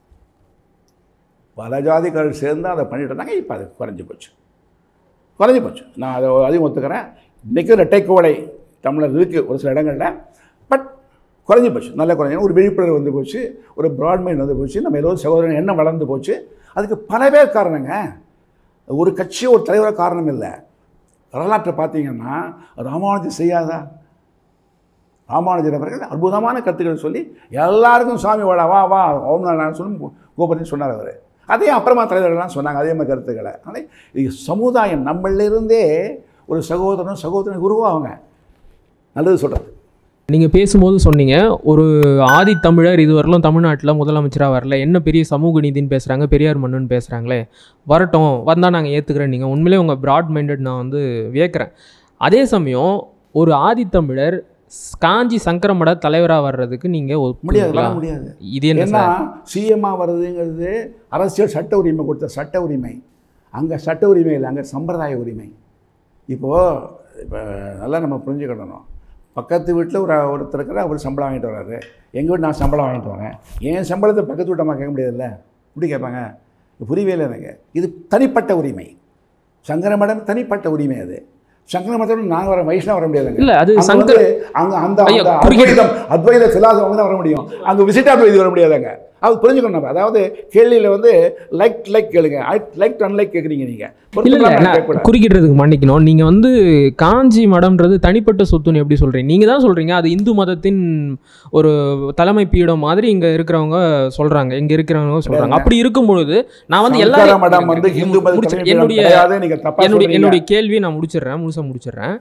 பல ஜாதிக்காரர்கள் சேர்ந்து அதை பண்ணிட்டு இருந்தாங்க இப்போ அது குறைஞ்சி போச்சு குறைஞ்சி போச்சு நான் அதை அதையும் ஒத்துக்கிறேன் இன்றைக்கும் இரட்டை கோடை தமிழர் இருக்குது ஒரு சில இடங்களில் பட் குறைஞ்சி போச்சு நல்லா குறைஞ்சி ஒரு விழிப்புணர்வு வந்து போச்சு ஒரு ப்ராட்மைண்ட் வந்து போச்சு நம்ம எல்லோரும் சகோதரன் எண்ணம் வளர்ந்து போச்சு அதுக்கு பல பேர் காரணங்க ஒரு கட்சி ஒரு தலைவர் காரணம் இல்லை வரலாற்றை பார்த்தீங்கன்னா ராமானுஜர் செய்யாதா ராமானுஜர் அவர்கள் அற்புதமான கருத்துக்கள் சொல்லி எல்லாருக்கும் சாமி வாடா வா வா ஓம் நான் சொல்லி கோபுரத்தையும் சொன்னார் அவர் அதே அப்புறமா தலைவர்கள்லாம் சொன்னாங்க அதே மாதிரி கருத்துக்களை ஆனால் இது சமுதாயம் நம்மளிருந்தே ஒரு சகோதரனும் சகோதரன் உருவாகுங்க நல்லது சொல்கிறது நீங்கள் பேசும்போது சொன்னீங்க ஒரு ஆதி தமிழர் இதுவரையிலும் தமிழ்நாட்டில் முதலமைச்சராக வரல என்ன பெரிய சமூக நீதின்னு பேசுகிறாங்க பெரியார் மண்ணுன்னு பேசுகிறாங்களே வரட்டும் வந்தால் நாங்கள் ஏற்றுக்கிறேன் நீங்கள் உண்மையிலே உங்கள் ப்ராட் மைண்டட் நான் வந்து வியக்கிறேன் அதே சமயம் ஒரு ஆதி தமிழர் ஸ்- காஞ்சி சங்கரமட தலைவராக வர்றதுக்கு நீங்கள் முடியாது வர ஒப்புங்களா முடியாது இது என்ன ஏன்னா சார் சிஎம்மாக வர்றதுங்கிறது அரசியல் சட்ட உரிமை கொடுத்த சட்ட உரிமை அங்கே சட்ட உரிமை இல்லை அங்கே சம்பிரதாய உரிமை இப்போது இப்போ நல்லா நம்ம புரிஞ்சுக்கிடணும் பக்கத்து வீட்டில் ஒரு ஒருத்தர் இருக்கிற அவர் சம்பளம் வாங்கிட்டு வர்றாரு எங்கள் வீட்டு நான் சம்பளம் வாங்கிட்டு வரேன் என் சம்பளத்தை பக்கத்து வீட்டம்மா கேட்க முடியாதுல்ல இப்படி கேட்பாங்க புரியவே இல்லை எனக்கு இது தனிப்பட்ட உரிமை சங்கர மடம் தனிப்பட்ட உரிமை அது சங்கர மதத்தோட நாங்கள் வர வைஷ்ணவ வர முடியாதுங்க இல்ல, அது அங்க சங்கர- வந்து அங்க அந்த ஐயா, அந்த குறுக்கிட்டு- அத்வைதம் அத்வைத பிலாசபி வந்து தான் வர முடியும் அங்க விசிட்டாத்வைதி வர முடியாதுங்க அது புரிஞ்சுக்கணும் நம்ம அதாவது கேள்வியில் வந்து லைக் லைக் கேளுங்க லைக் அன்லைக் கேட்குறீங்க நீங்கள் இல்ல இல்ல நான் குறுக்கிடுறதுக்கு மன்னிக்கணும் நீங்க வந்து காஞ்சி மடம்ன்றது தனிப்பட்ட சொத்துன்னு எப்படி சொல்றீங்க நீங்க தான் சொல்றீங்க அது இந்து மதத்தின் ஒரு தலைமை பீடம் மாதிரி இங்க இருக்கிறவங்க சொல்றாங்க இங்க இருக்கிறவங்க சொல்றாங்க அப்படி இருக்கும் பொழுது நான் வந்து சங்கர மடம் வந்து எல்லாரும் ஹிந்து மத முடிச்சு- தலைமை பீடம் என்னுடைய கிடையாது, நீங்க தப்பா என்னுடைய சொல்றீங்க. என்னுடைய கேள்வியை நான் முடிச்சிடுறேன் முழுசா முடிச்சிடுறேன்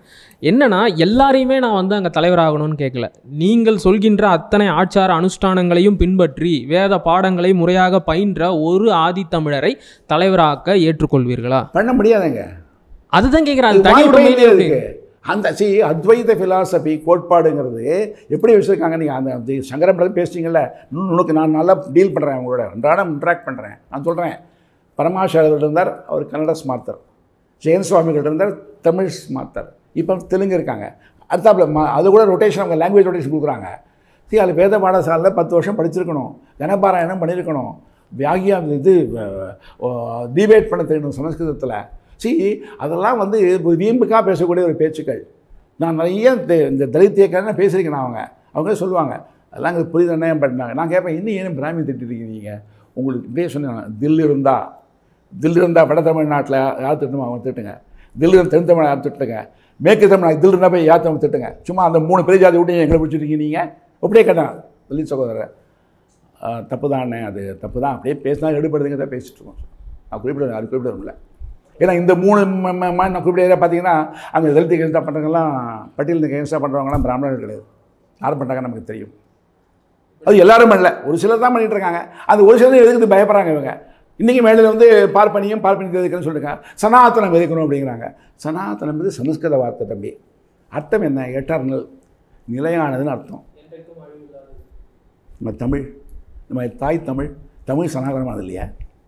என்னன்னா எல்லாரையுமே நான் வந்து அங்கே தலைவராகணும்னு கேட்கல நீங்கள் சொல்கின்ற அத்தனை ஆச்சார அனுஷ்டானங்களையும் பின்பற்றி வேத பாடங்களை முறையாக பயின்ற ஒரு ஆதித்தமிழரை தலைவராக்க ஏற்றுக்கொள்வீர்களா பண்ண முடியாதுங்க அதுதான் கேட்குறேன் அது அது தனி வாய்ப்பே உரிமை இல்லை இதுக்கு. அந்த சி அத்வைத ஃபிலாசபி கோட்பாடுங்கிறது எப்படி வச்சுருக்காங்க நீங்கள் அந்த அந்த சங்கரம்பரம் பேசுறீங்கல்ல நு- உனக்கு நான் நல்லா டீல் பண்ணுறேன் அவங்களோட அன்றாடம் இன்ட்ராக்ட் பண்ணுறேன் நான் சொல்கிறேன் பரமாச்சாரியர் இருந்தார் அவர் கன்னட ஸ்மார்த்தர் ஜெயன் சுவாமிகள் இருந்தார் தமிழ் ஸ்மார்த்தர் இப்போ தெலுங்கு இருக்காங்க அடுத்தாப்புல ம அது கூட ரொட்டேஷன் அவங்க லாங்குவேஜ் ரொட்டேஷன் கொடுக்குறாங்க சரி அது வேத பாடசாலையில் பத்து வருஷம் படிச்சிருக்கணும் கனபாராயணம் பண்ணியிருக்கணும் வியாகியா இது டிபேட் பண்ண தெரியணும் சமஸ்கிருதத்தில் சி அதெல்லாம் வந்து ஒரு வீம்புக்காக பேசக்கூடிய ஒரு பேச்சுக்கள் நான் நிறைய இந்த- இந்த தலித் இயக்கம் பேசியிருக்கேன் நான் அவங்க அவங்க சொல்லுவாங்க அதெல்லாம் எங்களுக்கு புரியுது என்ன பண்ணாங்க நான் கேட்பேன் இன்னும் ஏன் பிராமி திட்டிருக்கீங்க உங்களுக்கு இப்படியே சொன்னேன் தில் இருந்தா தில் இருந்தால் வட தமிழ்நாட்டில் யார் திட்டணும் அவங்க திட்டுங்க தில் இருந்தால் தென் தமிழ் யார் திட்டுங்க மேற்கு தமிழ் தில் இருந்தால் போய் யார் தமிழ் திட்டுங்க சும்மா அந்த மூணு பெரிய ஜாதி விட்டு எங்களை பிடிச்சிருக்கீங்க நீங்கள் அப்படியே கேட்டேன் தலித் சகோதரர் தப்பு தான் அண்ணே அது தப்பு தான் அப்படியே பேசினா எடுபடுதுங்க தான் பேசிட்டு இருக்கோம் நான் குறிப்பிட அது குறிப்பிடல ஏன்னா இந்த மூணு ம- ம- ம- நான் குறிப்பிட பார்த்தீங்கன்னா அங்கே தலித்து கேன்சா பண்ணுறவங்கலாம் பட்டியல் கேன்சா பண்ணுறவங்கலாம் பிராமணர்கள் கிடையாது யார் பண்ணுறாங்க நமக்கு தெரியும் அது எல்லாரும் பண்ணல ஒரு சிலர் தான் பண்ணிட்டு இருக்காங்க அந்த ஒரு சிலர் எதுக்கு பயப்படுறாங்க இவங்க இன்றைக்கி மேடையில் வந்து பார்ப்பனியும் பார்ப்பனி எதுக்குன்னு சொல்லிருங்க சனாதனம் எதுக்கணும் அப்படிங்கிறாங்க சனாதனம் வந்து சமஸ்கிருத வார்த்தை தம்பி அர்த்தம் என்ன எட்டர்னல் நிலையானதுன்னு அர்த்தம் நம்ம தமிழ் நம்ம தாய் தமிழ் தமிழ் சனாதனமானது இல்லையா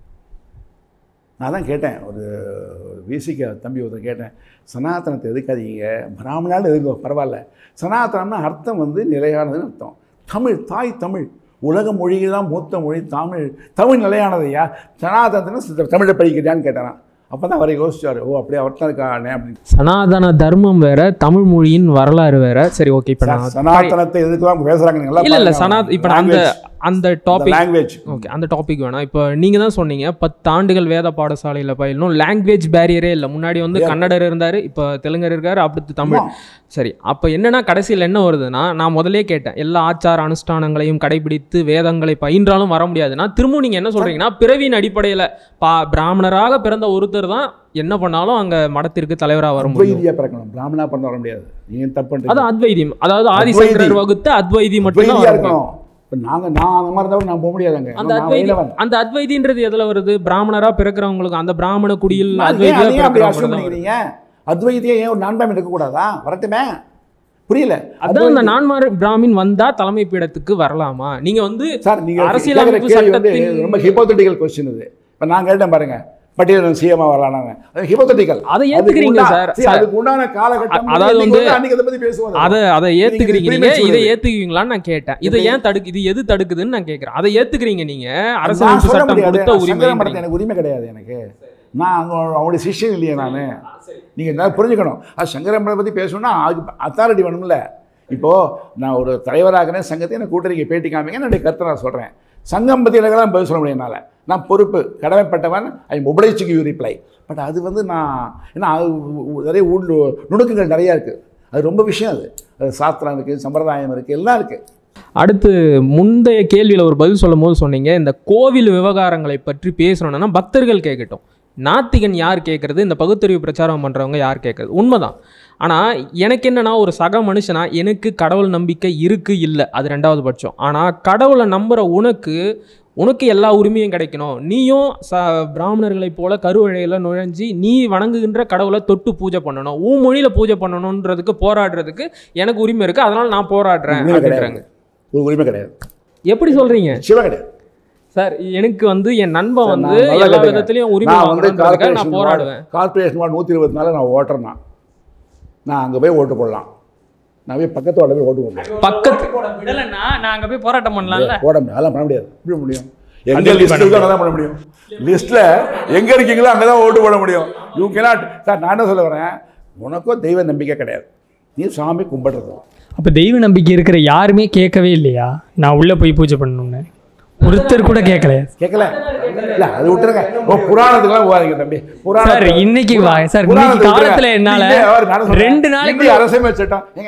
நான் தான் கேட்டேன் ஒரு விசிக்க தம்பி ஒருத்தர் கேட்டேன் சனாதனத்தை எதுக்காதீங்க பிராமணாலும் எதுக்கோ பரவாயில்ல சனாதனம்னா அர்த்தம் வந்து நிலையானதுன்னு அர்த்தம் தமிழ் தாய் தமிழ் உலக மொழிகள் தான் மூத்த மொழி தமிழ் தமிழ் நிலையானதையா சனாதனத்தின தமிழை படிக்கிறான்னு கேட்டேன் அப்போ தான் அவரை யோசிச்சார் ஓ அப்படியே அவர் தான் இருக்கானே அப்படின்னு சனாதன தர்மம் வேற தமிழ் மொழியின் வரலாறு வேற சரி ஓகே இப்போ நான் சனாதனத்தை எதுக்கு தான் பேசுகிறாங்க நீங்கள் இல்ல இல்ல சனா இப்போ நான் அந்த அந்த டாபிக் லாங்குவேஜ் ஓகே அந்த டாபிக் வேணாம் இப்போ நீங்கள் தான் சொன்னீங்க பத்து ஆண்டுகள் வேத பாடசாலையில் பயிலணும் லாங்குவேஜ் பேரியரே இல்லை முன்னாடி வந்து கன்னடர் இருந்தார் இப்போ தெலுங்கர் இருக்கார் அடுத்து தமிழ் சரி அப்போ என்னன்னா கடைசியில் என்ன வருதுன்னா நான் முதலே கேட்டேன் எல்லா ஆச்சார அனுஷ்டானங்களையும் கடைபிடித்து வேதங்களை பயின்றாலும் வர முடியாதுன்னா திரும்பவும் நீங்கள் என்ன சொல்கிறீங்கன்னா பிறவியின் அடிப்படையில் பா பிராமணராக பிறந்த ஒருத்தர் தான் என்ன பண்ணாலும் அங்கே மடத்திற்கு தலைவராக வர முடியும் அத்வைதியாக பிறக்கணும் பிராமணா பிறந்து வர முடியாது நீங்கள் தப்பு பண்ணுறீங்க அது அத்வைதியம் அதாவது ஆதிசங்கரர் அத்வைதி. வகுத்த அத்வைதி மட்டும்தான் அத்வைதியா வர முடியும். இருக்கணும் இப்போ நாங்கள் நான் அந்த மாதிரி இருந்தாலும் நான் போக முடியாதுங்க அந்த நான் அத்வைதி வைணவன். அந்த அத்வைதின்றது எதுல வருது பிராமணரா பிறக்கிறவங்களுக்கு அந்த பிராமண குடியில் நான் ஏன் அத்வைதியா அதையும் அப்படி பிறக்கிறவங்க assume தான் வருது. பண்ணிக்கிறீங்க அத்வைதியை ஏன் ஒரு நான்காம் இருக்கக்கூடாதா வரட்டுமே புரியல அதான் அந்த நான்மார் பிராமின் வந்தா தலைமை பீடத்துக்கு வரலாமா நீங்க வந்து சார் நீங்க அரசியலமைப்பு கேட்குற கேள்வி வந்து சட்டத்தின் ரொம்ப ஹிப்போத்தட்டிக்கல் கொஸ்டின் இது இப்போ நான் கேட்டேன் பாருங்க பட்டியல் சிஎம்மா வரலானாங்க அது ஹிப்போத்தட்டிக்கல் அதை ஏத்துக்கிறீங்க சார். சார். அதுக்கு உண்டான காலகட்டம் அ- அதாவது இன்னைக்கு வந்து அன்னைக்கு அதை பத்தி பேசுவோம் அதை அதை ஏத்துக்கிறீங்க இது நீங்க premature இதை இது. ஏத்துக்குவீங்களான்னு நான் கேட்டேன் இதை எப்படி? ஏன் தடுக்கு இது எது தடுக்குதுன்னு நான் கேட்கிறேன் அதை ஏத்துக்கிறீங்க நீங்க நான் அரசியலமைப்பு சொல்ல சட்டம் முடியாது கொடுத்த உரிமை சங்கர மடத்தை எனக்கு உரிமை கிடையாது எனக்கு நான் அவங்க அவங்களுடைய சிஷ்யன் இல்லையே நான் நீங்கள் என்ன புரிஞ்சுக்கணும் அது சங்கர மடத்தை பற்றி பேசணும்னா அதுக்கு அத்தாரிட்டி வேணும்ல இப்போது நான் ஒரு தலைவராகிறேன் சங்கத்தை எனக்கு கூட்டறிக்கை பேட்டி காமிங்க என்னுடைய கருத்தை நான் சொல்கிறேன் சங்கம் பற்றி எனக்கு தான் பதில் சொல்ல முடியும் என்னால் நான் பொறுப்பு கடமைப்பட்டவன் I obliged to you reply but அது வந்து நான் ஏன்னா அது உ- நிறைய உள் நுணுக்கங்கள் நிறையா இருக்குது அது ரொம்ப விஷயம் அது அது சாஸ்திரம் இருக்குது சம்பிரதாயம் இருக்குது எல்லாம் இருக்குது அடுத்து முந்தைய கேள்வியில் ஒரு பதில் சொல்லும் போது சொன்னீங்க இந்த கோவில் விவகாரங்களை பற்றி பேசணும்னா பக்தர்கள் கேட்கட்டும் நாத்திகன் யார் கேட்குறது இந்த பகுத்தறிவு பிரச்சாரம் பண்ணுறவங்க யார் கேட்குறது உண்மைதான் ஆனால் எனக்கு என்னன்னா ஒரு சக மனுஷனா எனக்கு கடவுள் நம்பிக்கை இருக்குது இல்லை அது ரெண்டாவது பட்சம் ஆனால் கடவுளை நம்புகிற உனக்கு உனக்கு எல்லா உரிமையும் கிடைக்கணும் நீயும் ச பிராமணர்களைப் போல கருவழையில் நுழைஞ்சி நீ வணங்குகின்ற கடவுளை தொட்டு பூஜை பண்ணணும் உன் மொழியில் பூஜை பண்ணணுன்றதுக்கு போராடுறதுக்கு எனக்கு உரிமை இருக்குது அதனால் நான் போராடுறேன் உரிமை அப்படின்றாங்க கிடையாது ஒரு உரிமை கிடையாது எப்படி சொல்றீங்க சிவ கிடையாது சார் எனக்கு வந்து என் நண்பன் சார், வந்து நான் நல்லா எல்லா கேட்டுங்க. விதத்துலயும் உரிமை நான் வந்து வாங்கணுன்றதுக்காக நான் கார்பரேஷன் போராடுவேன் கார்பரேஷன் வார்டு நூற்றி இருபத்தி நாலு நான் ஓட்டுறேன் நான் நான் அங்கே போய் ஓட்டு போடலாம் நான் போய் பக்கத்து வார்டில் போய் ஓட்டு போட முடியும் பக்கத்து விடலைன்னா நான் அங்கே போய் போராட்டம் பண்ணலாம்ல போட முடியும் அதெல்லாம் பண்ண முடியாது எப்படி முடியும் எங்க அது எப்படி லிஸ்ட் இருக்கோ அங்கே தான் பண்ண முடியும் லிஸ்ட்டில் எங்கே இருக்கீங்களோ அங்கே தான் ஓட்டு போட முடியும் யூ கேனாட் சார் நான் என்ன சொல்ல வரேன் உனக்கும் தெய்வ நம்பிக்கை கிடையாது நீ சாமி கும்பிடுறது அப்போ தெய்வ நம்பிக்கை இருக்கிற யாருமே கேட்கவே இல்லையா நான் உள்ளே போய் பூஜை பண்ணணும்னு ஒருத்தர் கூட கேட்கலையா கேட்கல இல்ல அது விட்டுருங்க ஓ புராணத்துக்குலாம் போகாதீங்க தம்பி புராணம் சார், இன்னைக்கு வா- சார், இன்னைக்கு காலத்துல என்னால ரெண்டு நாளைக்கு- இந்திய அரசியல் சட்டம் ஏங்க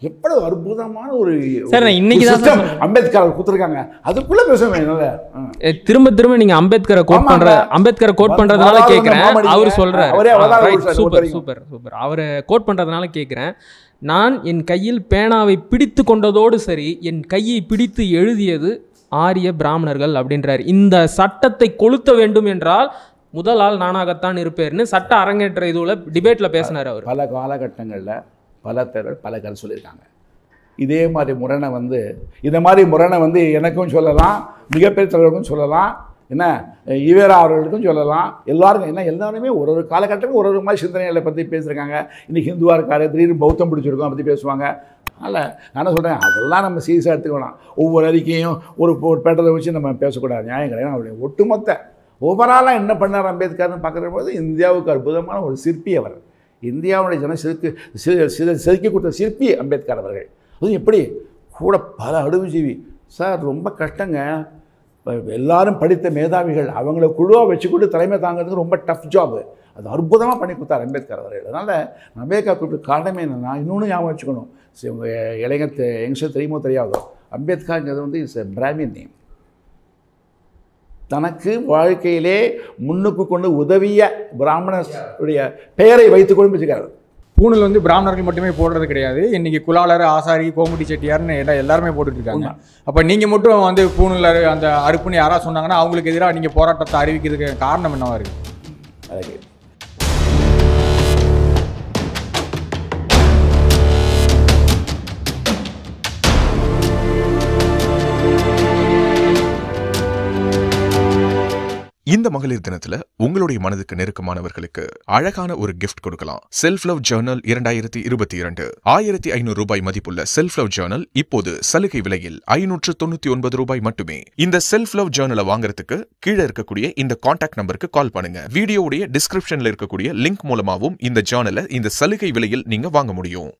எவ்வளவு அற்புதமான ஒரு சார், நான் இன்னைக்கு ஒரு தான் system சார் அம்பேத்கர் கொடுத்துருக்காங்க அதுக்குள்ள பேசுவேன் என்னால ஆ. எ, திரும்ப திரும்ப நீங்க அம்பேத்கரை கோட் ஆமாங்க. பண்ற அம்பேத்கரை கோட் பண்றதுனால வாதாடுங்க, கேக்குறேன் மாமடிங்க. அவர் சொல்றாரு அவரே வாதாட ரைட் விட்டாரு, சூப்பர் ஒருத்தரையும். சூப்பர் சூப்பர் அவரை கோட் பண்றதுனால கேக்குறேன் நான் என் கையில் பேனாவை பிடித்து கொண்டதோடு சரி என் கையை பிடித்து எழுதியது ஆரிய பிராமணர்கள் அப்படின்றார் இந்த சட்டத்தை கொளுத்த வேண்டும் என்றால் முதல் ஆள் நானாகத்தான் இருப்பேர்னு சட்ட அரங்கேற்ற இதுல டிபேட்ல பேசினார் அவர் பல காலகட்டங்களில் பல பேர்கள் பல கருத்து சொல்லியிருக்காங்க இதே மாதிரி முரணை வந்து இந்த மாதிரி முரணை வந்து எனக்கும் சொல்லலாம் மிகப்பெரிய தலைவருக்கும் சொல்லலாம் என்ன ஈவேரா அவர்களுக்கும் சொல்லலாம் எல்லாருக்கும் என்ன எல்லாருமே ஒரு ஒரு காலகட்டமும் ஒரு ஒரு மாதிரி சிந்தனைகளை பற்றி பேசுகிறாங்க இன்னைக்கு ஹிந்துவாக இருக்காரு திடீர்னு பௌத்தம் பிடிச்சிருக்கோம் அதை பற்றி பேசுவாங்க அதனால் நான் என்ன சொல்கிறேன் அதெல்லாம் நம்ம சீரியஸாக எடுத்துக்க வேணாம் ஒவ்வொரு அறிக்கையும் ஒரு ஒரு பேட்டரை வச்சு நம்ம பேசக்கூடாது நியாயம் கிடையாது அப்படி ஒட்டுமொத்த ஓவராலாக என்ன பண்ணார் அம்பேத்கர்னு பார்க்குற போது இந்தியாவுக்கு அற்புதமான ஒரு சிற்பி அவர் இந்தியாவுடைய ஜன செதுக்கு சி- சி- செதுக்கி கொடுத்த சிற்பி அம்பேத்கர் அவர்கள் அதுவும் எப்படி கூட பல அடுவுஜீவி சார் ரொம்ப கஷ்டங்க இப்ப எல்லாரும் படித்த மேதாவிகள் அவங்கள குழுவாக வச்சுக்கிட்டு தலைமை தாங்கிறதுக்கு ரொம்ப டஃப் ஜாப் அது அற்புதமாக பண்ணி கொடுத்தார் அம்பேத்கர் அவர்கள் அதனால் அம்பேத்கர் கூப்பிட்டு காரணமே என்னென்னா இன்னொன்று ஞாபகம் வச்சுக்கணும் சரி, உங்க இளைஞர் யங்ஸ்டர் தெரியுமோ தெரியாதோ அம்பேத்கர்ங்கிறது வந்து இஸ் பிராமின் நேம் தனக்கு வாழ்க்கையிலே முன்னுக்கு கொண்டு உதவிய பிராமணருடைய பெயரை வைத்துக்கொண்டு வச்சுக்கிறார் பூணூல் வந்து பிராமணர்கள் மட்டுமே போடுறது கிடையாது இன்னைக்கு குலாளர் ஆசாரி கோமுடி செட்டியார்னு எல்லா- எல்லாருமே போட்டுட்டு இருக்காங்க அப்ப நீங்க மட்டும் வந்து பூணூல் அறு- அந்த அறுப்புன்னு யாராவது சொன்னாங்கன்னா அவங்களுக்கு எதிராக நீங்க போராட்டத்தை அறிவிக்கிறதுக்கு காரணம் என்னவா இருக்கு அதுக்கு இந்த மகளிர் தினத்துல உங்களுடைய மனதுக்கு நெருக்கமானவர்களுக்கு அழகான ஒரு கிஃப்ட் கொடுக்கலாம் செல்ஃப் லவ் ஜேர்னல் இரண்டாயிரத்தி இருபத்தி இரண்டு ஆயிரத்தி ஐநூறு ரூபாய் மதிப்புள்ள செல்ஃப் லவ் ஜேர்னல் இப்போது சலுகை விலையில் ஐநூற்று தொண்ணூத்தி ஒன்பது ரூபாய் மட்டுமே இந்த செல்ஃப் லவ் ஜேர்னலை வாங்குறதுக்கு கீழே இருக்கக்கூடிய இந்த காண்டாக்ட் நம்பருக்கு கால் பண்ணுங்க வீடியோவுடைய டிஸ்கிரிப்ஷன்ல இருக்கக்கூடிய லிங்க் மூலமாவும் இந்த ஜேர்னலை இந்த சலுகை விலையில் நீங்க வாங்க முடியும்